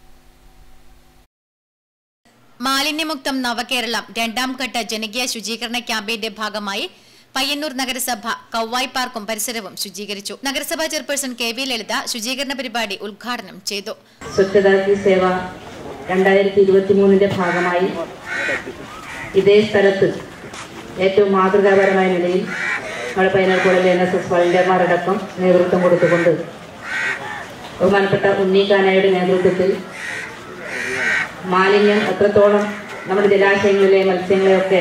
മാലിന്യമുക്തം നവകേരളം രണ്ടാം ഘട്ട ജനകീയ ശുചീകരണ ക്യാമ്പയിന്റെ ഭാഗമായി പയ്യന്നൂർ നഗരസഭ കൗവായി പാർക്കും പരിസരവും ശുചീകരിച്ചു നഗരസഭാ ചെയർപേഴ്സൺ കെ വി ലളിത ശുചീകരണ പരിപാടി ഉദ്ഘാടനം ചെയ്തു സ്വച്ഛതാ ഹി സേവ രണ്ടായിരത്തി ഇരുപത്തി മൂന്നിന്റെ ഭാഗമായി ഇതേ സ്ഥലത്ത് ഏറ്റവും മാതൃകാപരമായ നിലയിൽ നമ്മുടെ പയ്യന്നൂർ കോളേജിലെ എൻ എസ് എസ് വളണ്ടിയർമാരടക്കം നേതൃത്വം കൊടുത്തുകൊണ്ട് ബഹുമാനപ്പെട്ട ഉണ്ണീക്കാനയുടെ നേതൃത്വത്തിൽ മാലിന്യം എത്രത്തോളം നമ്മുടെ ജലാശയങ്ങളിലെ മത്സ്യങ്ങളെയൊക്കെ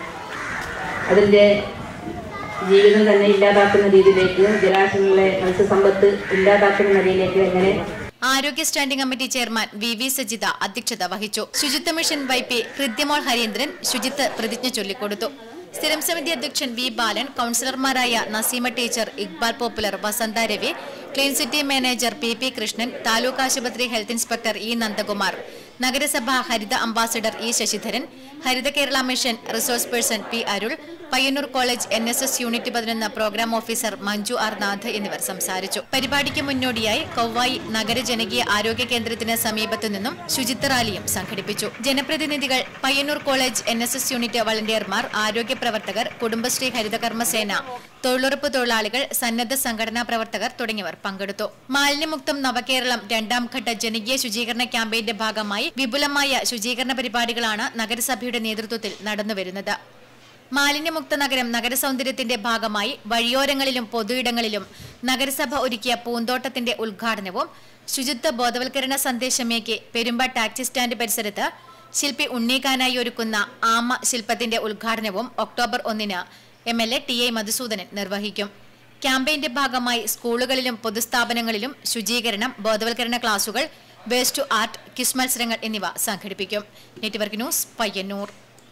അതിൻ്റെ ജീവിതം തന്നെ ഇല്ലാതാക്കുന്ന രീതിയിലേക്ക് ജലാശയങ്ങളിലെ മത്സ്യസമ്പത്ത് ഇല്ലാതാക്കുന്ന നിലയിലേക്ക് എങ്ങനെ ആരോഗ്യ standing committee chairman V V Sajitha അധ്യക്ഷത വഹിച്ചു ശുചിത്വ mission Y P Hridyamol Hareendran ശുചിത്വ പ്രതിജ്ഞ ചൊല്ലിക്കൊടുത്തു സ്ഥിരം സമിതി അധ്യക്ഷൻ വി ബാലൻ കൌൺസിലർമാരായ Naseema teacher Iqbal popular Vasantha Ravi clean city manager P P Krishnan taluk ആശുപത്രി ഹെൽത്ത് ഇൻസ്പെക്ടർ ഇ നന്ദകുമാർ നഗരസഭ ഹരിത അംബാസിഡർ ഇ ശശിധരൻ ഹരിത Kerala mission resource person P Arul Payyannur college N S S unit പതിനൊന്ന് programme officer Manju R Nath എന്നിവർ സംസാരിച്ചു പരിപാടിക്ക് മുന്നോടിയായി കൗവായി നഗര ജനകീയ ആരോഗ്യ കേന്ദ്രത്തിന് സമീപത്തു നിന്നും ശുചിത്വ റാലിയും സംഘടിപ്പിച്ചു ജനപ്രതിനിധികൾ Payyannur college N S S unit വളണ്ടിയർമാർ ആരോഗ്യ പ്രവർത്തകർ കുടുംബശ്രീ ഹരിതകർമ്മസേന തൊഴിലുറപ്പ് തൊഴിലാളികൾ സന്നദ്ധ സംഘടനാ പ്രവർത്തകർ തുടങ്ങിയവർ പങ്കെടുത്തു മാലിന്യമുക്തം നവകേരളം രണ്ടാം ഘട്ട ജനകീയ ശുചീകരണ ക്യാമ്പയിന്റെ ഭാഗമായി വിപുലമായ ശുചീകരണ പരിപാടികളാണ് നഗരസഭയുടെ നേതൃത്വത്തിൽ നടന്നുവരുന്നത് മാലിന്യമുക്ത നഗരം നഗരസൗന്ദര്യത്തിന്റെ ഭാഗമായി വഴിയോരങ്ങളിലും പൊതുയിടങ്ങളിലും നഗരസഭ ഒരുക്കിയ പൂന്തോട്ടത്തിന്റെ ഉദ്ഘാടനവും ശുചിത്വ ബോധവൽക്കരണ സന്ദേശമേക്ക് പെരുമ്പ ടാക്സി സ്റ്റാൻഡ് പരിസരത്ത് ശില്പി ഉണ്ണീക്കാനായി ഒരുക്കുന്ന ആമ ശില്പത്തിന്റെ ഉദ്ഘാടനവും ഒക്ടോബർ ഒന്നിന് M L A T I Madhusoodanan നിർവഹിക്കും ക്യാമ്പയിന്റെ ഭാഗമായി സ്കൂളുകളിലും പൊതുസ്ഥാപനങ്ങളിലും ശുചീകരണം ബോധവൽക്കരണ ക്ലാസുകൾ വേസ്റ്റ് ടു ആർട്ട് ക്വിസ് മത്സരങ്ങൾ എന്നിവ സംഘടിപ്പിക്കും നെറ്റ്വർക്ക് ന്യൂസ് പയ്യന്നൂർ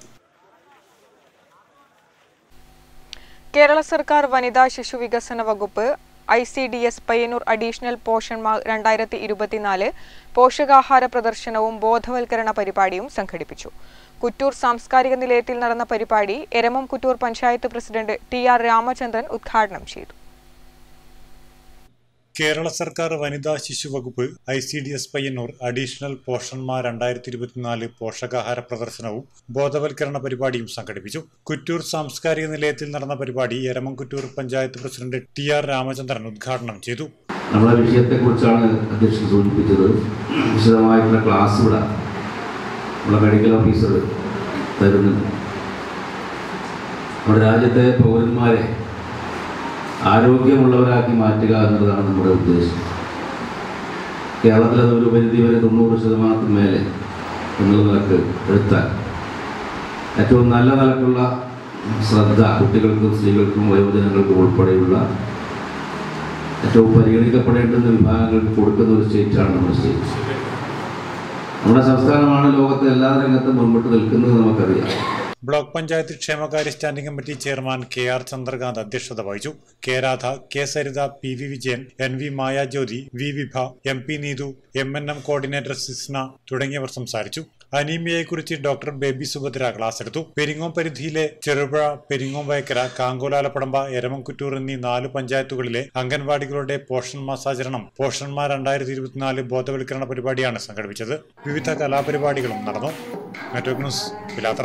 കേരള സർക്കാർ വനിതാ ശിശു വികസന വകുപ്പ് I C D S Payyannur additional Poshan Maah രണ്ടായിരത്തി ഇരുപത്തിനാല് പോഷകാഹാര പ്രദർശനവും ബോധവൽക്കരണ പരിപാടിയും സംഘടിപ്പിച്ചു കുറ്റൂർ സാംസ്കാരിക നിലയത്തിൽ നടന്ന പരിപാടി Eramam Kuttur panchayat president T R Ramachandran ഉദ്ഘാടനം ചെയ്തു കേരള സർക്കാർ വനിതാ ശിശു വകുപ്പ് I C D S Payyannur additional പോഷന്മാർ രണ്ടായിരത്തി ഇരുപത്തിനാല് പോഷകാഹാര പ്രദർശനവും ബോധവൽക്കരണ പരിപാടിയും സംഘടിപ്പിച്ചു കുറ്റൂർ സാംസ്കാരിക നിലയത്തിൽ നടന്ന പരിപാടി Eramamkuttur panchayat president T R Ramachandran ഉദ്ഘാടനം ചെയ്തു നമ്മളെ വിഷയത്തെക്കുറിച്ചാണ് അധ്യക്ഷൻ സൂചിപ്പിച്ചത് വിശദമായിട്ടുള്ള ക്ലാസ് ഇവിടെ നമ്മളെ മെഡിക്കൽ ഓഫീസർ തരുന്നുണ്ട് നമ്മുടെ രാജ്യത്തെ പൗരന്മാരെ ആരോഗ്യമുള്ളവരാക്കി മാറ്റുക എന്നതാണ് നമ്മുടെ ഉദ്ദേശം കേരളത്തിൽ അത് ഒരു പരിധി വരെ തൊണ്ണൂറ് ശതമാനത്തിന് മേലെ എന്നുള്ള നിലക്ക് എടുത്താൽ ഏറ്റവും നല്ല നിലക്കുള്ള ശ്രദ്ധ കുട്ടികൾക്കും സ്ത്രീകൾക്കും വയോജനങ്ങൾക്കും ഉൾപ്പെടെയുള്ള ഏറ്റവും പരിഗണിക്കപ്പെടേണ്ടുന്ന വിഭാഗങ്ങൾക്ക് കൊടുക്കുന്ന ഒരു സ്റ്റേറ്റാണ് നമ്മുടെ സ്റ്റേറ്റ് നമ്മുടെ സംസ്ഥാനമാണ് ലോകത്തെ എല്ലാ രംഗത്തും മുൻപോട്ട് നിൽക്കുന്നത് നമുക്കറിയാം ബ്ലോക്ക് പഞ്ചായത്ത് ക്ഷേമകാര്യ standing committee chairman K R Chandrakanth അധ്യക്ഷത വഹിച്ചു K Radha K Saritha P V Vijayan N V Mayajyothi V Vibha M P Neethu M N M coordinator Sisna തുടങ്ങിയവർ സംസാരിച്ചു അനീമിയയെക്കുറിച്ച് ഡോക്ടർ ബേബി സുഭദ്ര ക്ലാസ് എടുത്തു പെരിങ്ങോം പരിധിയിലെ ചെറുപുഴ പെരിങ്ങോം വയക്കര കാങ്കോലാലപ്പടമ്പ എരമംകുറ്റൂർ എന്നീ നാല് പഞ്ചായത്തുകളിലെ അംഗൻവാടികളുടെ പോഷൺ മാസാചരണം പോഷന്മാർ രണ്ടായിരത്തി ഇരുപത്തിനാല് ബോധവൽക്കരണ പരിപാടിയാണ് സംഘടിപ്പിച്ചത് വിവിധ കലാപരിപാടികളും നടന്നു നെറ്റ്വർക്ക് ന്യൂസ് പിലാത്ര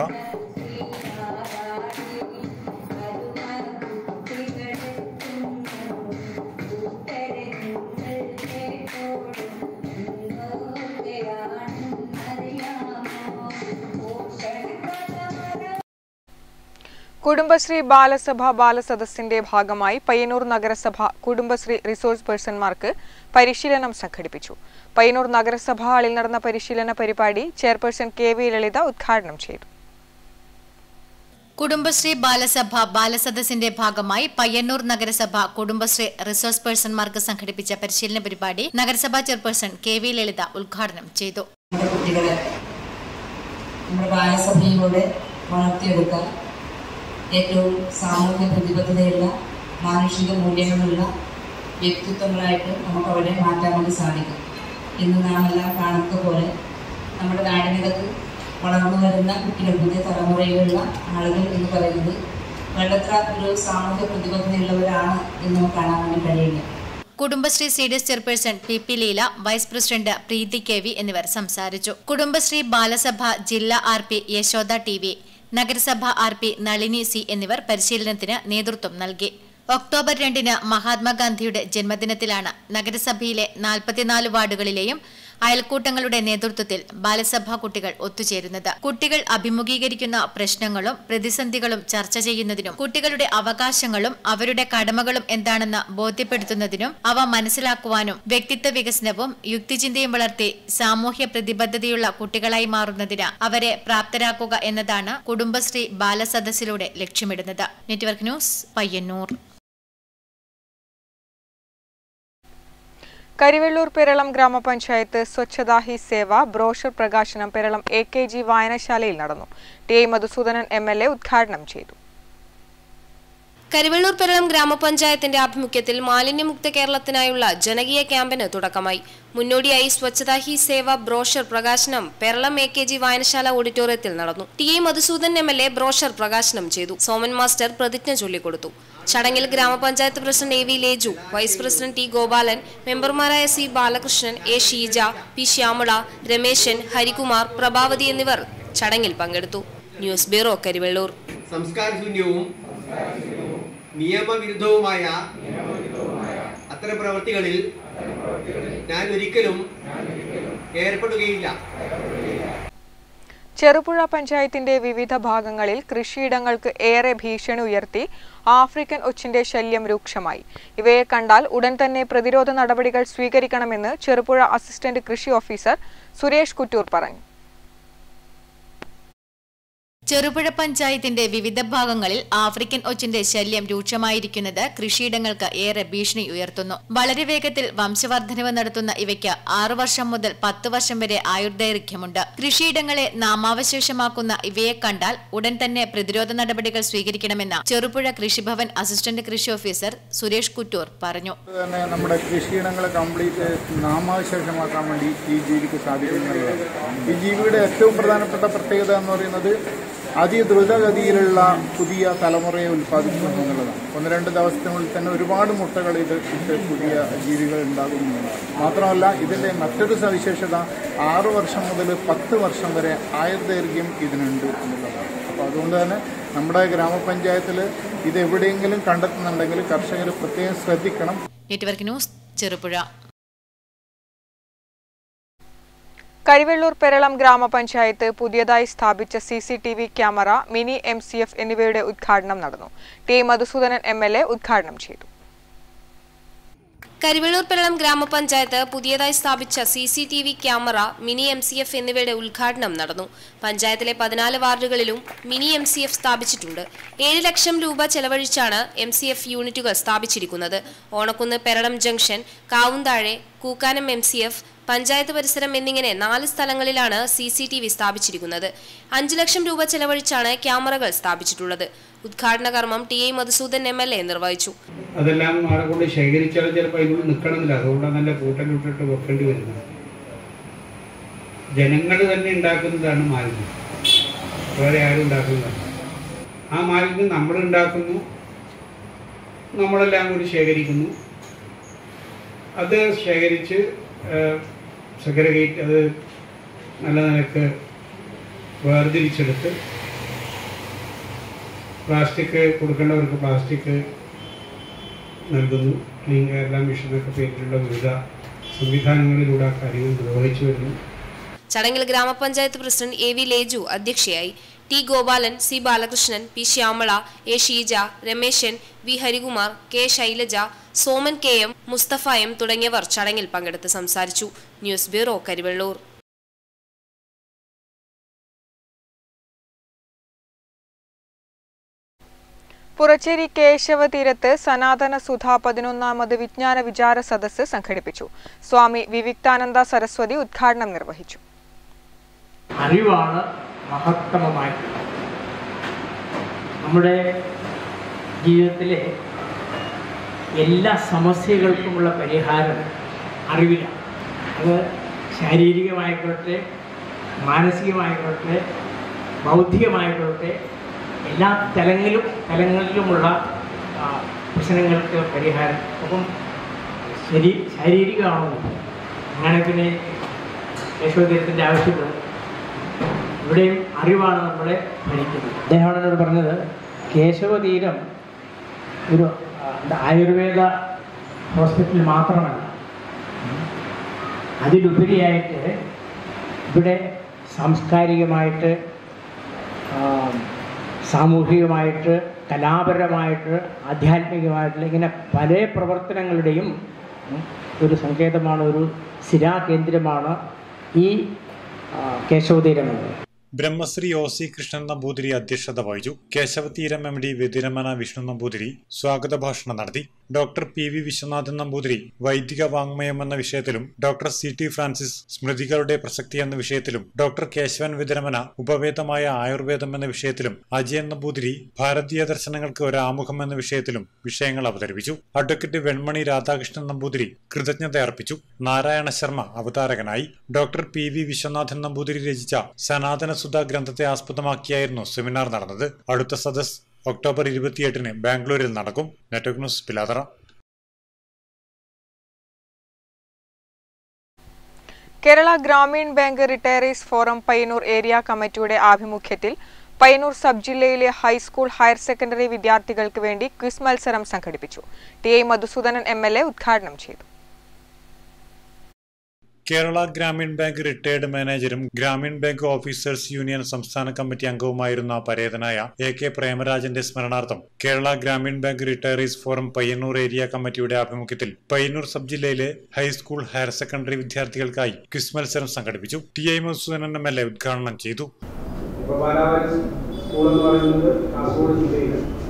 കുടുംബശ്രീ ബാലസഭ ബാലസദസ്സിന്റെ ഭാഗമായി പയ്യന്നൂർ നഗരസഭ കുടുംബശ്രീ റിസോഴ്സ് പേഴ്സൺമാർക്ക് പരിശീലനം സംഘടിപ്പിച്ചു പയ്യന്നൂർ നഗരസഭ ഹാളിൽ നടന്ന പരിശീലന പരിപാടി ചെയർപേഴ്സൺ കെ വി ലളിത ഉദ്ഘാടനം ചെയ്തു കുടുംബശ്രീ ബാലസഭ ബാലസദസ്സിന്റെ ഭാഗമായി പയ്യന്നൂർ നഗരസഭ കുടുംബശ്രീ റിസോഴ്സ് പേഴ്സൺമാർക്ക് സംഘടിപ്പിച്ച പരിശീലന പരിപാടി നഗരസഭാ ചെയർപേഴ്സൺ കെ വി ലളിത ഉദ്ഘാടനം ചെയ്തു നമ്മുടെ കുട്ടികളെ നമ്മുടെ ബാലസഭയിലൂടെ വളർത്തിയെടുക്കാൻ ഏറ്റവും സാമൂഹ്യ പ്രതിബദ്ധതയുള്ള മാനുഷിക മൂല്യങ്ങളുള്ള വ്യക്തിത്വങ്ങളായിട്ട് നമുക്ക് അവരെ മാറ്റാൻ വേണ്ടി സാധിക്കും ഇന്ന് നാം എല്ലാം കാണുന്നത് പോലെ നമ്മുടെ നാടിനകത്ത് വളർന്നു വരുന്ന കുട്ടികൾ പുതിയ തലമുറയിലുള്ള ആളുകൾ എന്ന് പറയുന്നത് വേണ്ടത്ര ഒരു സാമൂഹ്യ പ്രതിബദ്ധതയുള്ളവരാണ് എന്ന് നമുക്ക് കാണാൻ വേണ്ടി കഴിയില്ല Kudumbashree C D S chairperson P P Leela vice president Preethi K V എന്നിവർ സംസാരിച്ചു കുടുംബശ്രീ ബാലസഭ ജില്ലാ R P Yashoda T V നഗരസഭ ആർ പി നളിനി സി എന്നിവർ പരിശീലനത്തിന് നേതൃത്വം നൽകി ഒക്ടോബർ രണ്ടിന് മഹാത്മാഗാന്ധിയുടെ ജന്മദിനത്തിലാണ് നഗരസഭയിലെ നാൽപ്പത്തിനാല് വാർഡുകളിലെയും അയൽക്കൂട്ടങ്ങളുടെ നേതൃത്വത്തിൽ ബാലസഭാ കുട്ടികൾ ഒത്തുചേരുന്നത് കുട്ടികൾ അഭിമുഖീകരിക്കുന്ന പ്രശ്നങ്ങളും പ്രതിസന്ധികളും ചർച്ച ചെയ്യുന്നതിനും കുട്ടികളുടെ അവകാശങ്ങളും അവരുടെ കടമകളും എന്താണെന്ന് ബോധ്യപ്പെടുത്തുന്നതിനും അവ മനസ്സിലാക്കുവാനും വ്യക്തിത്വ വികസനവും യുക്തിചിന്തയും വളർത്തി സാമൂഹ്യ പ്രതിബദ്ധതയുള്ള കുട്ടികളായി മാറുന്നതിന് അവരെ പ്രാപ്തരാക്കുക എന്നതാണ് കുടുംബശ്രീ ബാലസദസ്സിലൂടെ ലക്ഷ്യമിടുന്നത് നെറ്റ്വർക്ക് ന്യൂസ് പയ്യന്നൂർ കരിവെള്ളൂർ പെരളം ഗ്രാമപഞ്ചായത്ത് സ്വച്ഛതാ ഹി സേവ ബ്രോഷർ പ്രകാശനം പെരളം എ കെ ജി വായനശാലയിൽ നടന്നു T I Madhusoodanan M L A ഉദ്ഘാടനം ചെയ്തു കരിവെള്ളൂർ പെരളം ഗ്രാമപഞ്ചായത്തിന്റെ ആഭിമുഖ്യത്തിൽ മാലിന്യമുക്ത കേരളത്തിനായുള്ള ജനകീയ ക്യാമ്പിന് തുടക്കമായി മുന്നോടിയായി സ്വച്ഛതാ ഹി സേവ ബ്രോഷർ പ്രകാശനം പെരളം എ കെ ജി വായനശാല ഓഡിറ്റോറിയത്തിൽ നടന്നു T A Madhusudan M L A brochure പ്രകാശനം ചെയ്തു സോമൻ മാസ്റ്റർ പ്രതിജ്ഞ ചൊല്ലിക്കൊടുത്തു ചടങ്ങിൽ ഗ്രാമപഞ്ചായത്ത് president A V Leju vice president T Gopalan മെമ്പർമാരായ C Balakrishnan A Sheeja P Shyamala Rameshan Harikumar Prabhavathi എന്നിവർ ചടങ്ങിൽ പങ്കെടുത്തു ന്യൂസ് ബ്യൂറോ കരിവെള്ളൂർ സംസ്കാരശൂന്യവും നിയമവിരുദ്ധവുമായ അത്തരം പ്രവൃത്തികളിൽ ഞാൻ ഒരിക്കലും ഏർപ്പെടുകയില്ല ചെറുപുഴ പഞ്ചായത്തിന്റെ വിവിധ ഭാഗങ്ങളിൽ കൃഷിയിടങ്ങൾക്ക് ഏറെ ഭീഷണി ഉയർത്തി ആഫ്രിക്കൻ ഒച്ചിന്റെ ശല്യം രൂക്ഷമായി ഇവയെ കണ്ടാൽ ഉടൻ തന്നെ പ്രതിരോധ നടപടികൾ സ്വീകരിക്കണമെന്ന് ചെറുപുഴ അസിസ്റ്റന്റ് കൃഷി ഓഫീസർ സുരേഷ് കുറ്റൂർ പറഞ്ഞു ചെറുപുഴ പഞ്ചായത്തിന്റെ വിവിധ ഭാഗങ്ങളിൽ ആഫ്രിക്കൻ ഒച്ചിന്റെ ശല്യം രൂക്ഷമായിരിക്കുന്നത് കൃഷിയിടങ്ങൾക്ക് ഏറെ ഭീഷണി ഉയർത്തുന്നു വളരെ വേഗത്തിൽ വംശവർദ്ധനവ് നടത്തുന്ന ഇവയ്ക്ക് ആറു വർഷം മുതൽ പത്ത് വർഷം വരെ ആയുർദൈർഘ്യമുണ്ട് കൃഷിയിടങ്ങളെ നാമാവശേഷമാക്കുന്ന ഇവയെ കണ്ടാൽ ഉടൻ തന്നെ പ്രതിരോധ നടപടികൾ സ്വീകരിക്കണമെന്ന് ചെറുപുഴ കൃഷിഭവൻ അസിസ്റ്റന്റ് കൃഷി ഓഫീസർ സുരേഷ് കുറ്റൂർ പറഞ്ഞു തന്നെ നമ്മുടെ കൃഷിയിടങ്ങളെ കംപ്ലീറ്റ് നാമാവശേഷമാക്കാൻ വേണ്ടി ഈ ജീവിക്ക് സാധിക്കുന്നുള്ളതാണ് ഈ ജീവിയുടെ ഏറ്റവും പ്രധാനപ്പെട്ട പ്രത്യേകത എന്ന് പറയുന്നത് അതിദ്രുതഗതിയിലുള്ള പുതിയ തലമുറയെ ഉൽപ്പാദിപ്പിക്കുന്നു എന്നുള്ളതാണ് ഒന്ന് രണ്ട് ദിവസത്തിനുള്ളിൽ തന്നെ ഒരുപാട് മുട്ടകൾ ഇത് ഇട്ട് പുതിയ ജീവികൾ ഉണ്ടാകും എന്നുള്ളതാണ് മാത്രമല്ല ഇതിൻ്റെ മറ്റൊരു സവിശേഷത ആറു വർഷം മുതൽ പത്ത് വർഷം വരെ ആയുർദൈർഘ്യം ഇതിനുണ്ട് എന്നുള്ളതാണ് അപ്പോൾ അതുകൊണ്ട് തന്നെ നമ്മുടെ ഗ്രാമപഞ്ചായത്തിൽ ഇത് എവിടെയെങ്കിലും കണ്ടെത്തുന്നുണ്ടെങ്കിൽ കർഷകർ പ്രത്യേകം ശ്രദ്ധിക്കണം നെറ്റ്വർക്ക് ന്യൂസ് ചെറുപുഴ കരിവെള്ളൂർ പെരളം ഗ്രാമപഞ്ചായത്ത് പുതിയതായി സ്ഥാപിച്ച C C T V camera mini M C F എന്നിവയുടെ ഉദ്ഘാടനം നടന്നു T Madhusoodanan M L A ഉദ്ഘാടനം ചെയ്തു കരിവെള്ളൂർ പെരളം ഗ്രാമപഞ്ചായത്ത് പുതിയതായി സ്ഥാപിച്ച C C T V camera mini M C F എന്നിവയുടെ ഉദ്ഘാടനം നടന്നു പഞ്ചായത്തിലെ പതിനാല് വാർഡുകളിലും മിനി എം സി എഫ് സ്ഥാപിച്ചിട്ടുണ്ട് ഏഴ് ലക്ഷം രൂപ ചെലവഴിച്ചാണ് എം സി എഫ് യൂണിറ്റുകൾ സ്ഥാപിച്ചിരിക്കുന്നത് Onakkunnu Peralam junction Kavunthazhe Kookkanam M C F panchayat പരിസരം എന്നിങ്ങനെ നാല് സ്ഥലങ്ങളിലാണ് സി സി ടി വി സ്ഥാപിച്ചിരിക്കുന്നത് അഞ്ച് ലക്ഷം രൂപ ചെലവഴിച്ചാണ് ക്യാമറകൾ സ്ഥാപിച്ചിട്ടുള്ളത് ഉദ്ഘാടന കർമ്മം T A Madhusudan M L A നിർവഹിച്ചു അതെല്ലാം ആളെ കൊണ്ട് ശേഖരിച്ചാൽ ചിലപ്പോൾ അതിനുള്ളിൽ നിൽക്കണമെന്നില്ല അതുകൊണ്ടാണ് നല്ല കൂട്ടലിട്ടിട്ട് വെക്കേണ്ടി വരുന്നത് ജനങ്ങൾ തന്നെ ഉണ്ടാക്കുന്നതാണ് മാലിന്യം വേറെ ആരും ഉണ്ടാക്കുന്നതല്ല ആ മാലിന്യം നമ്മൾ ഉണ്ടാക്കുന്നു നമ്മളെല്ലാം കൂടി ശേഖരിക്കുന്നു അത് ശേഖരിച്ച് സെഗ്രഗേറ്റ് അത് നല്ല നിലക്ക് വേർതിരിച്ചെടുത്ത് പ്ലാസ്റ്റിക് കൊടുക്കേണ്ടവർക്ക് പ്ലാസ്റ്റിക് നൽകുന്നു ക്ലീൻ കേരള മിഷനൊക്കെ പേരിലുള്ള വിവിധ സംവിധാനങ്ങളിലൂടെ ആ കാര്യങ്ങൾ നിർവഹിച്ചു വരുന്നു ചടങ്ങിൽ ഗ്രാമപഞ്ചായത്ത് പ്രസിഡന്റ് എ വി ലേജു അധ്യക്ഷയായി T Gopalan C Balakrishnan P Shyamala A Sheeja Rameshan V Harikumar K Shailaja Soman K M Musthafa M തുടങ്ങിയവർ ചടങ്ങിൽ പങ്കെടുത്ത് സംസാരിച്ചു ന്യൂസ് ബ്യൂറോ കരിവെള്ളൂർ പുറച്ചേരി കേശവ തീരത്ത് സനാതന സുധ പതിനൊന്നാമത് വിജ്ഞാന വിചാര സദസ്സ് സംഘടിപ്പിച്ചു സ്വാമി വിവിക്താനന്ദ സരസ്വതി ഉദ്ഘാടനം നിർവഹിച്ചു അറിവാണ് മഹത്തമമായിട്ടുള്ളത് നമ്മുടെ ജീവിതത്തിലെ എല്ലാ സമസ്യകൾക്കുമുള്ള പരിഹാരം അറിവിലാണ് അത് ശാരീരികമായിക്കോട്ടെ മാനസികമായിക്കോട്ടെ ബൗദ്ധികമായിക്കോട്ടെ എല്ലാ തലങ്ങളിലും തലങ്ങളിലുമുള്ള ആ, പ്രശ്നങ്ങൾക്ക് പരിഹാരം അപ്പം ശരീ ശാരീരികമാണോ അങ്ങനെ പിന്നെ യശോദരത്തിൻ്റെ ആവശ്യമുള്ളത് ഇവിടെയും അറിവാണ് നമ്മളെ ഭരിക്കുന്നത് അദ്ദേഹമാണ് എന്നോട് പറഞ്ഞത് കേശവതീരം ഒരു ആ, എന്താ, ആയുർവേദ ഹോസ്പിറ്റൽ മാത്രമല്ല അതിലുപരിയായിട്ട് ഇവിടെ സാംസ്കാരികമായിട്ട് ആ, സാമൂഹികമായിട്ട് കലാപരമായിട്ട് ആധ്യാത്മികമായിട്ടുള്ള ഇങ്ങനെ പല പ്രവർത്തനങ്ങളുടെയും ഉം, ഒരു സങ്കേതമാണ് ഒരു സ്ഥിരാകേന്ദ്രമാണ് ഈ ആ, കേശവതീരം എന്നത് ബ്രഹ്മശ്രീ ഒ സി കൃഷ്ണൻ നമ്പൂതിരി അധ്യക്ഷത വഹിച്ചു കേശവതീരം എം ഡി വ്യതിരമന വിഷ്ണു നമ്പൂതിരി സ്വാഗത ഭാഷണം നടത്തി doctor P V Viswanathan Namboothiri വൈദിക വാങ്മയം എന്ന വിഷയത്തിലും ഡോക്ടർ സി ടി ഫ്രാൻസിസ് സ്മൃതികളുടെ പ്രസക്തി എന്ന വിഷയത്തിലും ഡോക്ടർ കേശവൻ വിതരമന ഉപവേദമായ ആയുർവേദം എന്ന വിഷയത്തിലും അജയൻ നമ്പൂതിരി ഭാരതീയ ദർശനങ്ങൾക്ക് ഒരു ആമുഖം എന്ന വിഷയത്തിലും വിഷയങ്ങൾ അവതരിപ്പിച്ചു അഡ്വക്കേറ്റ് വെൺമണി രാധാകൃഷ്ണൻ നമ്പൂതിരി കൃതജ്ഞത അർപ്പിച്ചു നാരായണ ശർമ്മ അവതാരകനായി doctor P V Viswanathan Namboothiri രചിച്ച സനാതന സുധ ഗ്രന്ഥത്തെ ആസ്പദമാക്കിയായിരുന്നു സെമിനാർ നടന്നത് അടുത്ത സദസ് ഒക്ടോബർ ഇരുപത്തിയെട്ടിന് ബാംഗ്ലൂരിൽ നടക്കും network news Pilathara Kerala Grameen bank retirees forum Payyannur area കമ്മിറ്റിയുടെ ആഭിമുഖ്യത്തിൽ പയ്യന്നൂർ സബ് ജില്ലയിലെ ഹൈസ്കൂൾ ഹയർ സെക്കൻഡറി വിദ്യാർത്ഥികൾക്ക് വേണ്ടി ക്വിസ് മത്സരം സംഘടിപ്പിച്ചു T I Madhusoodanan M L A ഉദ്ഘാടനം ചെയ്തു കേരള ഗ്രാമീൺ ബാങ്ക് റിട്ടയർഡ് മാനേജരും ഗ്രാമീൺ ബാങ്ക് ഓഫീസേഴ്സ് യൂണിയൻ സംസ്ഥാന കമ്മിറ്റി അംഗവുമായിരുന്ന പരേതനായ എ കെ പ്രേമരാജന്റെ സ്മരണാർത്ഥം Kerala Grameen bank retirees forum Payyannur area കമ്മിറ്റിയുടെ ആഭിമുഖ്യത്തിൽ പയ്യന്നൂർ സബ് ജില്ലയിലെ ഹൈസ്കൂൾ ഹയർ സെക്കൻഡറി വിദ്യാർത്ഥികൾക്കായി ക്വിസ് മത്സരം സംഘടിപ്പിച്ചു T I Madhusoodanan M L A ഉദ്ഘാടനം ചെയ്തു ഇപ്പോൾ ബാലാവരി സ്കൂൾ എന്ന് പറയുന്നത് കാസർഗോഡ് ജില്ലയിൽ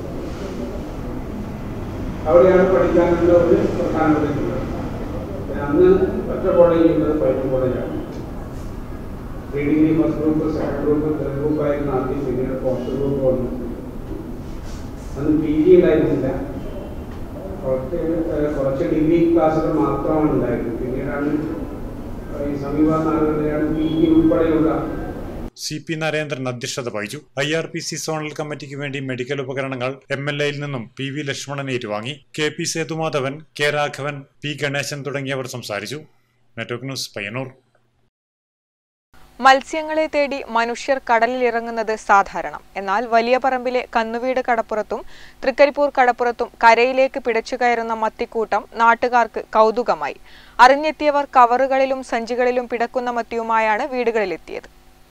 അവിടെയാണ് പഠിക്കാനുള്ള ഒരു പ്രധാനപ്പെട്ട ജില്ല അന്ന് ഒറ്റ കോളേജ് ചെയ്യുന്നത് പൈപ്പ് കോളേജാണ് pre degree first group second group third group ആയിരുന്നു ആദ്യം പിന്നീട് പോസ്റ്റ് ഗ്രൂപ്പ് വന്നു അന്ന് പി ജി ഉണ്ടായിരുന്നില്ല കുറച്ച് ഏഹ് കുറച്ച് ഡിഗ്രി ക്ലാസ്സുകൾ മാത്രമാണ് ഉണ്ടായിരുന്നത് പിന്നീടാണ് ഈ സമീപ നാളുകളിലാണ് പി ജി ഉൾപ്പെടെയുള്ള സി പി നരേന്ദ്രൻ അധ്യക്ഷത വഹിച്ചു I R P C zonal കമ്മിറ്റിക്ക് വേണ്ടി മെഡിക്കൽ ഉപകരണങ്ങൾ എം എൽ എയിൽ നിന്നും പി വി ലക്ഷ്മണൻ ഏറ്റുവാങ്ങി K P Sethumadhavan K Raghavan P Ganesan തുടങ്ങിയവർ സംസാരിച്ചു നെറ്റ്വർക്ക് ന്യൂസ് പയ്യന്നൂർ മത്സ്യങ്ങളെ തേടി മനുഷ്യർ കടലിലിറങ്ങുന്നത് സാധാരണം എന്നാൽ വലിയ പറമ്പിലെ കന്നുവീട് കടപ്പുറത്തും തൃക്കരിപ്പൂർ കടപ്പുറത്തും കരയിലേക്ക് പിടച്ചു കയറുന്ന മത്തിക്കൂട്ടം നാട്ടുകാർക്ക് കൗതുകമായി അറിഞ്ഞെത്തിയവർ കവറുകളിലും സഞ്ചികളിലും പിടക്കുന്ന മത്തിയുമായാണ് വീടുകളിലെത്തിയത്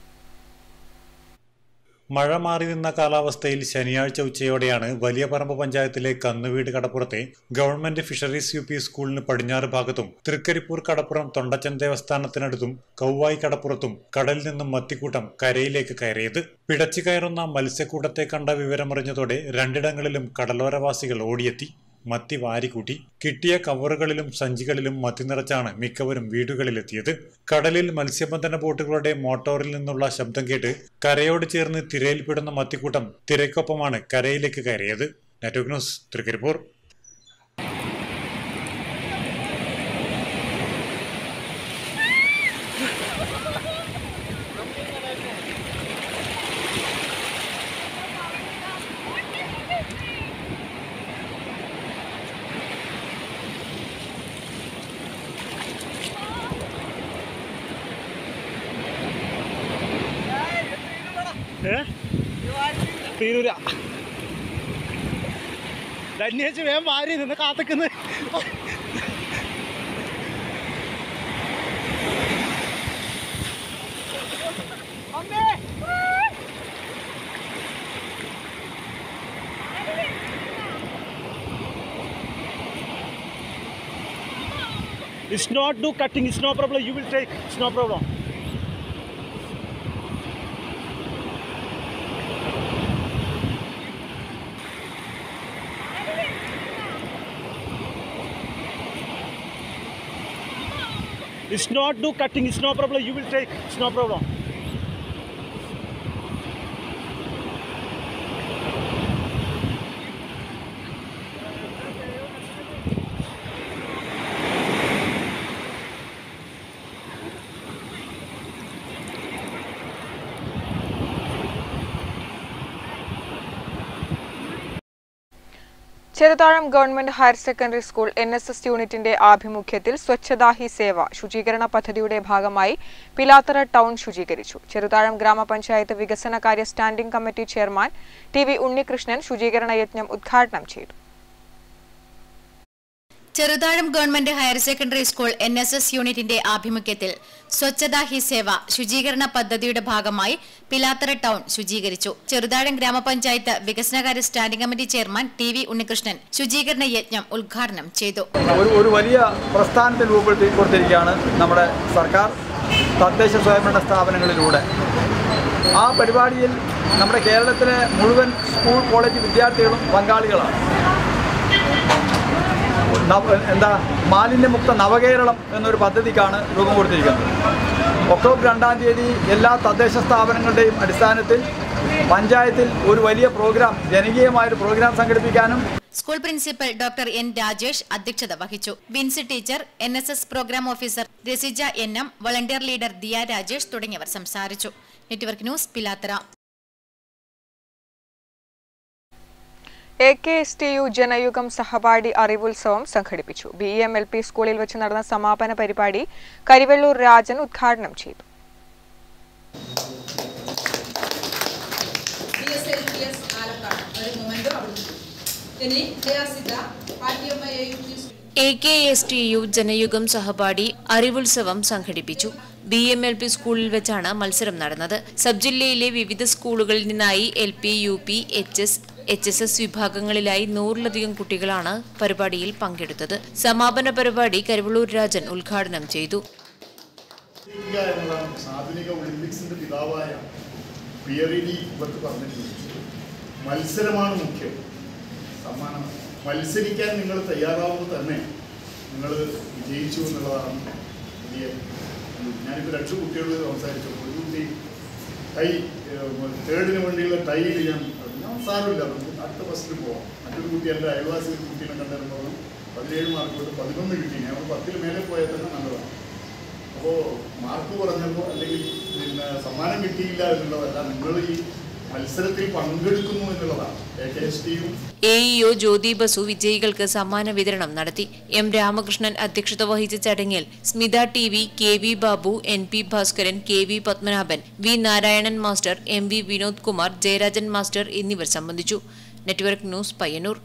മഴ മാറി നിന്ന കാലാവസ്ഥയിൽ ശനിയാഴ്ച ഉച്ചയോടെയാണ് വലിയ പറമ്പ് പഞ്ചായത്തിലെ കന്നുവീട് കടപ്പുറത്തെ ഗവൺമെന്റ് ഫിഷറീസ് യു പി സ്കൂളിന് പടിഞ്ഞാറ് ഭാഗത്തും തൃക്കരിപ്പൂർ കടപ്പുറം തൊണ്ടച്ചൻ ദേവസ്ഥാനത്തിനടുത്തും കൗവായി കടപ്പുറത്തും കടലിൽ നിന്നും മത്തിക്കൂട്ടം കരയിലേക്ക് കയറിയത് പിടച്ചു കയറുന്ന മത്സ്യക്കൂട്ടത്തെ കണ്ട വിവരമറിഞ്ഞതോടെ രണ്ടിടങ്ങളിലും കടലോരവാസികൾ ഓടിയെത്തി മത്തി വാരിക്കൂട്ടി കിട്ടിയ കവറുകളിലും സഞ്ചികളിലും മത്തി നിറച്ചാണ് മിക്കവരും വീടുകളിലെത്തിയത് കടലിൽ മത്സ്യബന്ധന ബോട്ടുകളുടെ മോട്ടോറിൽ നിന്നുള്ള ശബ്ദം കേട്ട് കരയോട് ചേർന്ന് തിരയിൽപ്പെടുന്ന മത്തിക്കൂട്ടം തിരക്കൊപ്പമാണ് കരയിലേക്ക് കയറിയത് നെറ്റ്വർക്ക് ന്യൂസ് തൃക്കരിപ്പൂർ തീരൂല ധന്യേച്ച് വേഗം വാരി നിന്ന് കാത്തക്കുന്ന് It's not do cutting, it's no problem. You will take, it's no problem. It's not do cutting, it's no problem. You will take, it's no problem. Cheruthazham government higher secondary school N S S യൂണിറ്റിന്റെ ആഭിമുഖ്യത്തിൽ സ്വച്ഛതാ ഹി സേവ ശുചീകരണ പദ്ധതിയുടെ ഭാഗമായി Pilathara town ശുചീകരിച്ചു Cheruthazham ഗ്രാമപഞ്ചായത്ത് വികസനകാര്യ standing committee chairman T V Unnikrishnan ശുചീകരണ യജ്ഞം ഉദ്ഘാടനം ചെയ്തു Cheruthazham government higher secondary school N S S യൂണിറ്റിന്റെ ആഭിമുഖ്യത്തിൽ സ്വച്ഛതാ ഹി സേവ ശുചീകരണ പദ്ധതിയുടെ ഭാഗമായി പിലാത്തറ ടൗൺ ശുചീകരിച്ചു ചെറുതാഴം ഗ്രാമപഞ്ചായത്ത് വികസനകാര്യ standing committee chairman T V Unnikrishnan ശുചീകരണ യജ്ഞം ഉദ്ഘാടനം ചെയ്തു ഒരു ഒരു വലിയ പ്രസ്ഥാനത്തിൽ രൂപപ്പെടുത്തി കൊടുത്തിരിക്കുകയാണ് നമ്മുടെ സർക്കാർ തദ്ദേശ സ്വയംഭരണ സ്ഥാപനങ്ങളിലൂടെ ആ പരിപാടിയിൽ നമ്മുടെ കേരളത്തിലെ മുഴുവൻ സ്കൂൾ കോളേജ് വിദ്യാർത്ഥികളും പങ്കാളികളാണ് നവ എന്താ മാലിന്യമുക്ത നവകേരളം എന്നൊരു പദ്ധതിക്കാണ് രൂപം കൊടുത്തിരിക്കുന്നത് ഒക്ടോബർ രണ്ടാം തീയതി എല്ലാ തദ്ദേശ സ്ഥാപനങ്ങളുടെയും അടിസ്ഥാനത്തിൽ പഞ്ചായത്തിൽ ഒരു വലിയ പ്രോഗ്രാം ജനകീയമായൊരു പ്രോഗ്രാം സംഘടിപ്പിക്കാനും school principal doctor N Rajesh അധ്യക്ഷത വഹിച്ചു Vincy teacher N S S program officer Rasija N M volunteer leader Diya Rajesh തുടങ്ങിയവർ സംസാരിച്ചു network news Pilathara A K S T U Janayugom സഹപാഠി അറിവുത്സവം സംഘടിപ്പിച്ചു ബി എം എൽ പി സ്കൂളിൽ വെച്ച് നടന്ന സമാപന പരിപാടി കരിവെള്ളൂർ രാജൻ ഉദ്ഘാടനം ചെയ്തു A K S T U Janayugom സഹപാഠി അറിവുത്സവം സംഘടിപ്പിച്ചു ബി എം എൽ പി സ്കൂളിൽ വെച്ചാണ് മത്സരം നടന്നത് സബ് ജില്ലയിലെ വിവിധ സ്കൂളുകളിൽ നിന്നായി L P U P H S H S S വിഭാഗങ്ങളിലായി നൂറിലധികം കുട്ടികളാണ് പരിപാടിയിൽ പങ്കെടുത്തത് സമാപന പരിപാടി കരുവള്ളൂർ രാജൻ ഉദ്ഘാടനം ചെയ്തു ജയിക്കുക എന്നതാണ് ആധുനിക ഒളിമ്പിക്സിന്റെ പിതാവായ പിയറിനി ഇവർക്ക് പറഞ്ഞിട്ടുണ്ട് മത്സരമാണ് മുഖ്യം സമ്മാനം മത്സരിക്കാൻ നിങ്ങൾ തയ്യാറാവുമ്പോൾ തന്നെ നിങ്ങൾ വിജയിച്ചു എന്നുള്ളതാണ് പുതിയ ഒരു- ഞാനിപ്പോൾ രണ്ട് കുട്ടികളോട് സംസാരിച്ചു ഒരു കുട്ടി ടൈ തേർഡിന് വേണ്ടിയുള്ള ടൈയിൽ ഞാൻ പറഞ്ഞു. ഞാൻ സാരമില്ല നമുക്ക് അടുത്ത ഫസ്റ്റിൽ പോവാം മറ്റൊരു കുട്ടി എൻ്റെ അയൽവാസി ഒരു കുട്ടീനെ കണ്ടിരുന്നു പതിനേഴ് മാർക്ക് കൊണ്ട് പതിനൊന്ന് കിട്ടി ഞാൻ പത്തിൽ മേലെ പോയാൽ തന്നെ നല്ലതാണ് അപ്പോൾ മാർക്ക് കുറഞ്ഞപ്പോൾ അല്ലെങ്കിൽ പിന്നെ സമ്മാനം കിട്ടിയില്ല എന്നുള്ളതല്ല നിങ്ങൾ ഈ മത്സരത്തിൽ പങ്കെടുക്കുന്നു എന്നുള്ളതാണ് എ കെ എസ് ടിയും എ ഇഒ ജ്യോതി ബസു വിജയികൾക്ക് സമ്മാന വിതരണം നടത്തി എം രാമകൃഷ്ണൻ അധ്യക്ഷത വഹിച്ച ചടങ്ങിൽ Smitha T V K V Babu N P Bhaskaran K V Padmanabhan V Narayanan master M V Vinod Kumar Jayarajan master എന്നിവർ സംബന്ധിച്ചു നെറ്റ്വർക്ക് ന്യൂസ് പയ്യന്നൂർ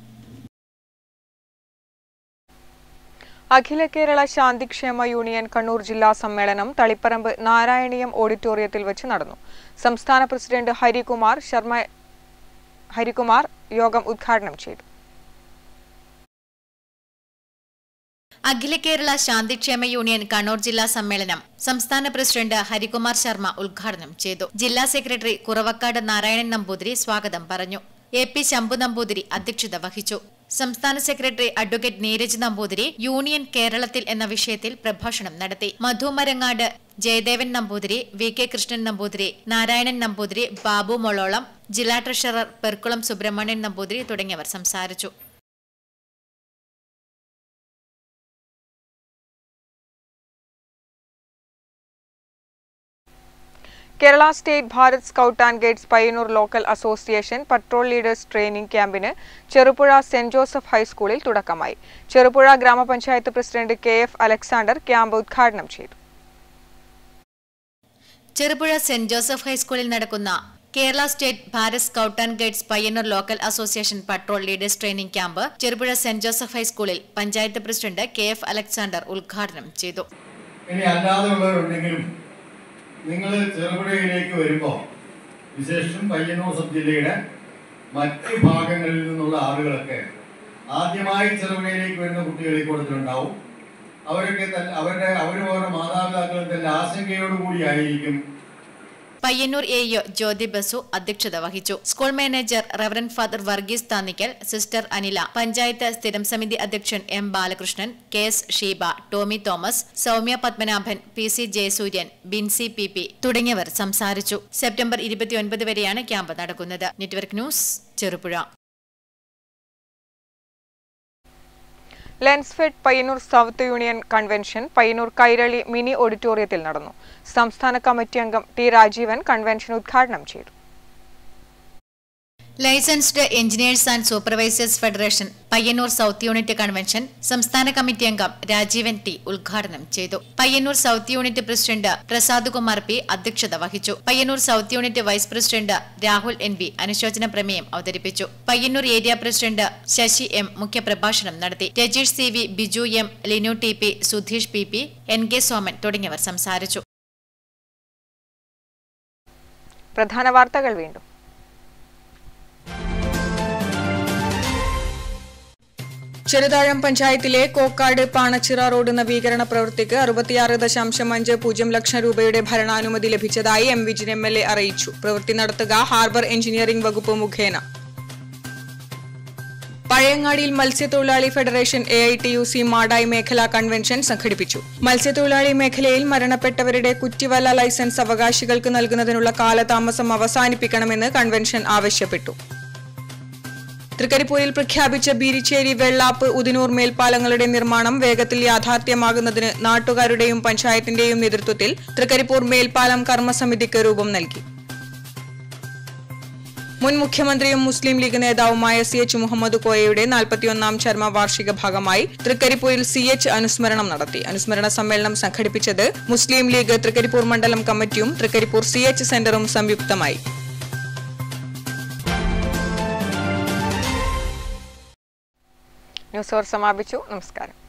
അഖില കേരള ശാന്തിക്ഷേമ യൂണിയൻ കണ്ണൂർ ജില്ലാ സമ്മേളനം തളിപ്പറമ്പ് നാരായണീയം ഓഡിറ്റോറിയത്തിൽ വെച്ച് നടന്നു സംസ്ഥാന പ്രസിഡന്റ് ഹരികുമാർ ശർമ്മ ഹരികുമാർ യോഗം ഉദ്ഘാടനം ചെയ്തു അഖില കേരള ശാന്തിക്ഷേമ യൂണിയൻ കണ്ണൂർ ജില്ലാ സമ്മേളനം സംസ്ഥാന പ്രസിഡന്റ് ഹരികുമാർ ശർമ്മ ഉദ്ഘാടനം ചെയ്തു ജില്ലാ സെക്രട്ടറി കുറവക്കാട് നാരായണൻ നമ്പൂതിരി സ്വാഗതം പറഞ്ഞു എ പി ശംഭു നമ്പൂതിരി അധ്യക്ഷത വഹിച്ചു സംസ്ഥാന secretary advocate Neeraj Namboothiri union കേരളത്തിൽ എന്ന വിഷയത്തിൽ പ്രഭാഷണം നടത്തി മധു മരങ്ങാട് ജയദേവൻ നമ്പൂതിരി വി കെ കൃഷ്ണൻ നമ്പൂതിരി നാരായണൻ നമ്പൂതിരി ബാബു മൊളോളം ജില്ലാ ട്രഷറർ പെർക്കുളം സുബ്രഹ്മണ്യൻ നമ്പൂതിരി തുടങ്ങിയവർ സംസാരിച്ചു Kerala state Bharat scout and guides Payyanur local association patrol leaders training ക്യാമ്പിന് ചെറുപുഴ സെന്റ് ജോസഫ് ഹൈസ്കൂളിൽ തുടക്കമായി ചെറുപുഴ ഗ്രാമപഞ്ചായത്ത് president K F Alexander camp ഉദ്ഘാടനം ചെയ്തു ചെറുപുഴ സെന്റ് ജോസഫ് ഹൈസ്കൂളിൽ നടക്കുന്ന Kerala state Bharat scout and guides Payyanur local association patrol leaders training camp Cherupuzha saint Joseph ഹൈസ്കൂളിൽ panchayat president K F Alexander ഉദ്ഘാടനം ചെയ്തു ഇനി അല്ലാതെയുള്ളവരുണ്ടെങ്കിലും നിങ്ങൾ ചെറുപുഴയിലേക്ക് വരുമ്പോൾ വിശേഷം പയ്യന്നൂർ സബ് ജില്ലയുടെ മറ്റ് ഭാഗങ്ങളിൽ നിന്നുള്ള ആളുകളൊക്കെ ആദ്യമായി ചെറുപുഴയിലേക്ക് വരുന്ന കുട്ടികളെ കൊടുത്തിട്ടുണ്ടാവും അവരൊക്കെ തന്നെ അവരുടെ അവരും അവരുടെ മാതാപിതാക്കളും തന്നെ ആശങ്കയോടുകൂടി ആയിരിക്കും പയ്യന്നൂർ എ ഇഒ ജ്യോതി ബസു അധ്യക്ഷത വഹിച്ചു school manager reverend father Varghese Thannickal sister Anila panchayat സ്ഥിരം സമിതി അധ്യക്ഷൻ M Balakrishnan K S Sheeba Tomy Thomas Soumya Padmanabhan P C Jayasooryan Bincy P P തുടങ്ങിയവർ സംസാരിച്ചു സെപ്റ്റംബർ ഇരുപത്തിയൊൻപത് വരെയാണ് ക്യാമ്പ് നടക്കുന്നത് network news Cherupuzha Lensfed Payyanur south union convention Payyanur Kairali mini ഓഡിറ്റോറിയത്തിൽ നടന്നു സംസ്ഥാന കമ്മിറ്റി അംഗം ടി രാജീവൻ കൺവെൻഷൻ ഉദ്ഘാടനം ചെയ്തു licensed engineers and supervisors federation Payyanur south unit convention സംസ്ഥാന കമ്മിറ്റി അംഗം രാജീവൻ ടി ഉദ്ഘാടനം ചെയ്തു Payyanur south unit president Prasad Kumar P അധ്യക്ഷത വഹിച്ചു Payyanur south unit vice president Rahul N V അനുശോചന പ്രമേയം അവതരിപ്പിച്ചു Payyanur area president Sasi M മുഖ്യപ്രഭാഷണം നടത്തി Rajeesh C V Biju M Linu T P Sudheesh P P N K Soman തുടങ്ങിയവർ സംസാരിച്ചു പ്രധാന വാർത്തകൾ വീണ്ടും ചെറുതാഴം പഞ്ചായത്തിലെ കോക്കാട് പാണച്ചിറ റോഡ് നവീകരണ പ്രവൃത്തിക്ക് അറുപത്തിയാറ് ദശാംശം അഞ്ച് പൂജ്യം ലക്ഷം രൂപയുടെ ഭരണാനുമതി ലഭിച്ചതായി M Vijin M L A അറിയിച്ചു പ്രവൃത്തി നടത്തുക ഹാർബർ എഞ്ചിനീയറിംഗ് വകുപ്പ് മുഖേന പഴയങ്ങാടിയിൽ മത്സ്യത്തൊഴിലാളി federation A I T U C Madayi മേഖലാ കൺവെൻഷൻ സംഘടിപ്പിച്ചു മത്സ്യത്തൊഴിലാളി മേഖലയിൽ മരണപ്പെട്ടവരുടെ കുറ്റിവല ലൈസൻസ് അവകാശികൾക്ക് നൽകുന്നതിനുള്ള കാലതാമസം അവസാനിപ്പിക്കണമെന്ന് കൺവെൻഷൻ ആവശ്യപ്പെട്ടു തൃക്കരിപ്പൂരിൽ പ്രഖ്യാപിച്ച ബീരിച്ചേരി വെള്ളാപ്പ് ഉദിനൂർ മേൽപ്പാലങ്ങളുടെ നിർമ്മാണം വേഗത്തിൽ യാഥാർത്ഥ്യമാകുന്നതിന് നാട്ടുകാരുടെയും പഞ്ചായത്തിന്റെയും നേതൃത്വത്തിൽ തൃക്കരിപ്പൂർ മേൽപ്പാലം കർമ്മസമിതിക്ക് രൂപം നൽകി മുൻ മുഖ്യമന്ത്രിയും മുസ്ലിം ലീഗ് നേതാവുമായ സി എച്ച് മുഹമ്മദ് കോയയുടെ നാൽപ്പത്തിയൊന്നാം ചരമവാർഷിക ഭാഗമായി തൃക്കരിപ്പൂരിൽ സി എച്ച് അനുസ്മരണം നടത്തി അനുസ്മരണ സമ്മേളനം സംഘടിപ്പിച്ചത് മുസ്ലിം ലീഗ് തൃക്കരിപ്പൂർ മണ്ഡലം കമ്മിറ്റിയും തൃക്കരിപ്പൂർ സി എച്ച് സെന്ററും സംയുക്തമായി ന്യൂസ് അവർ സമാപിച്ചു നമസ്കാരം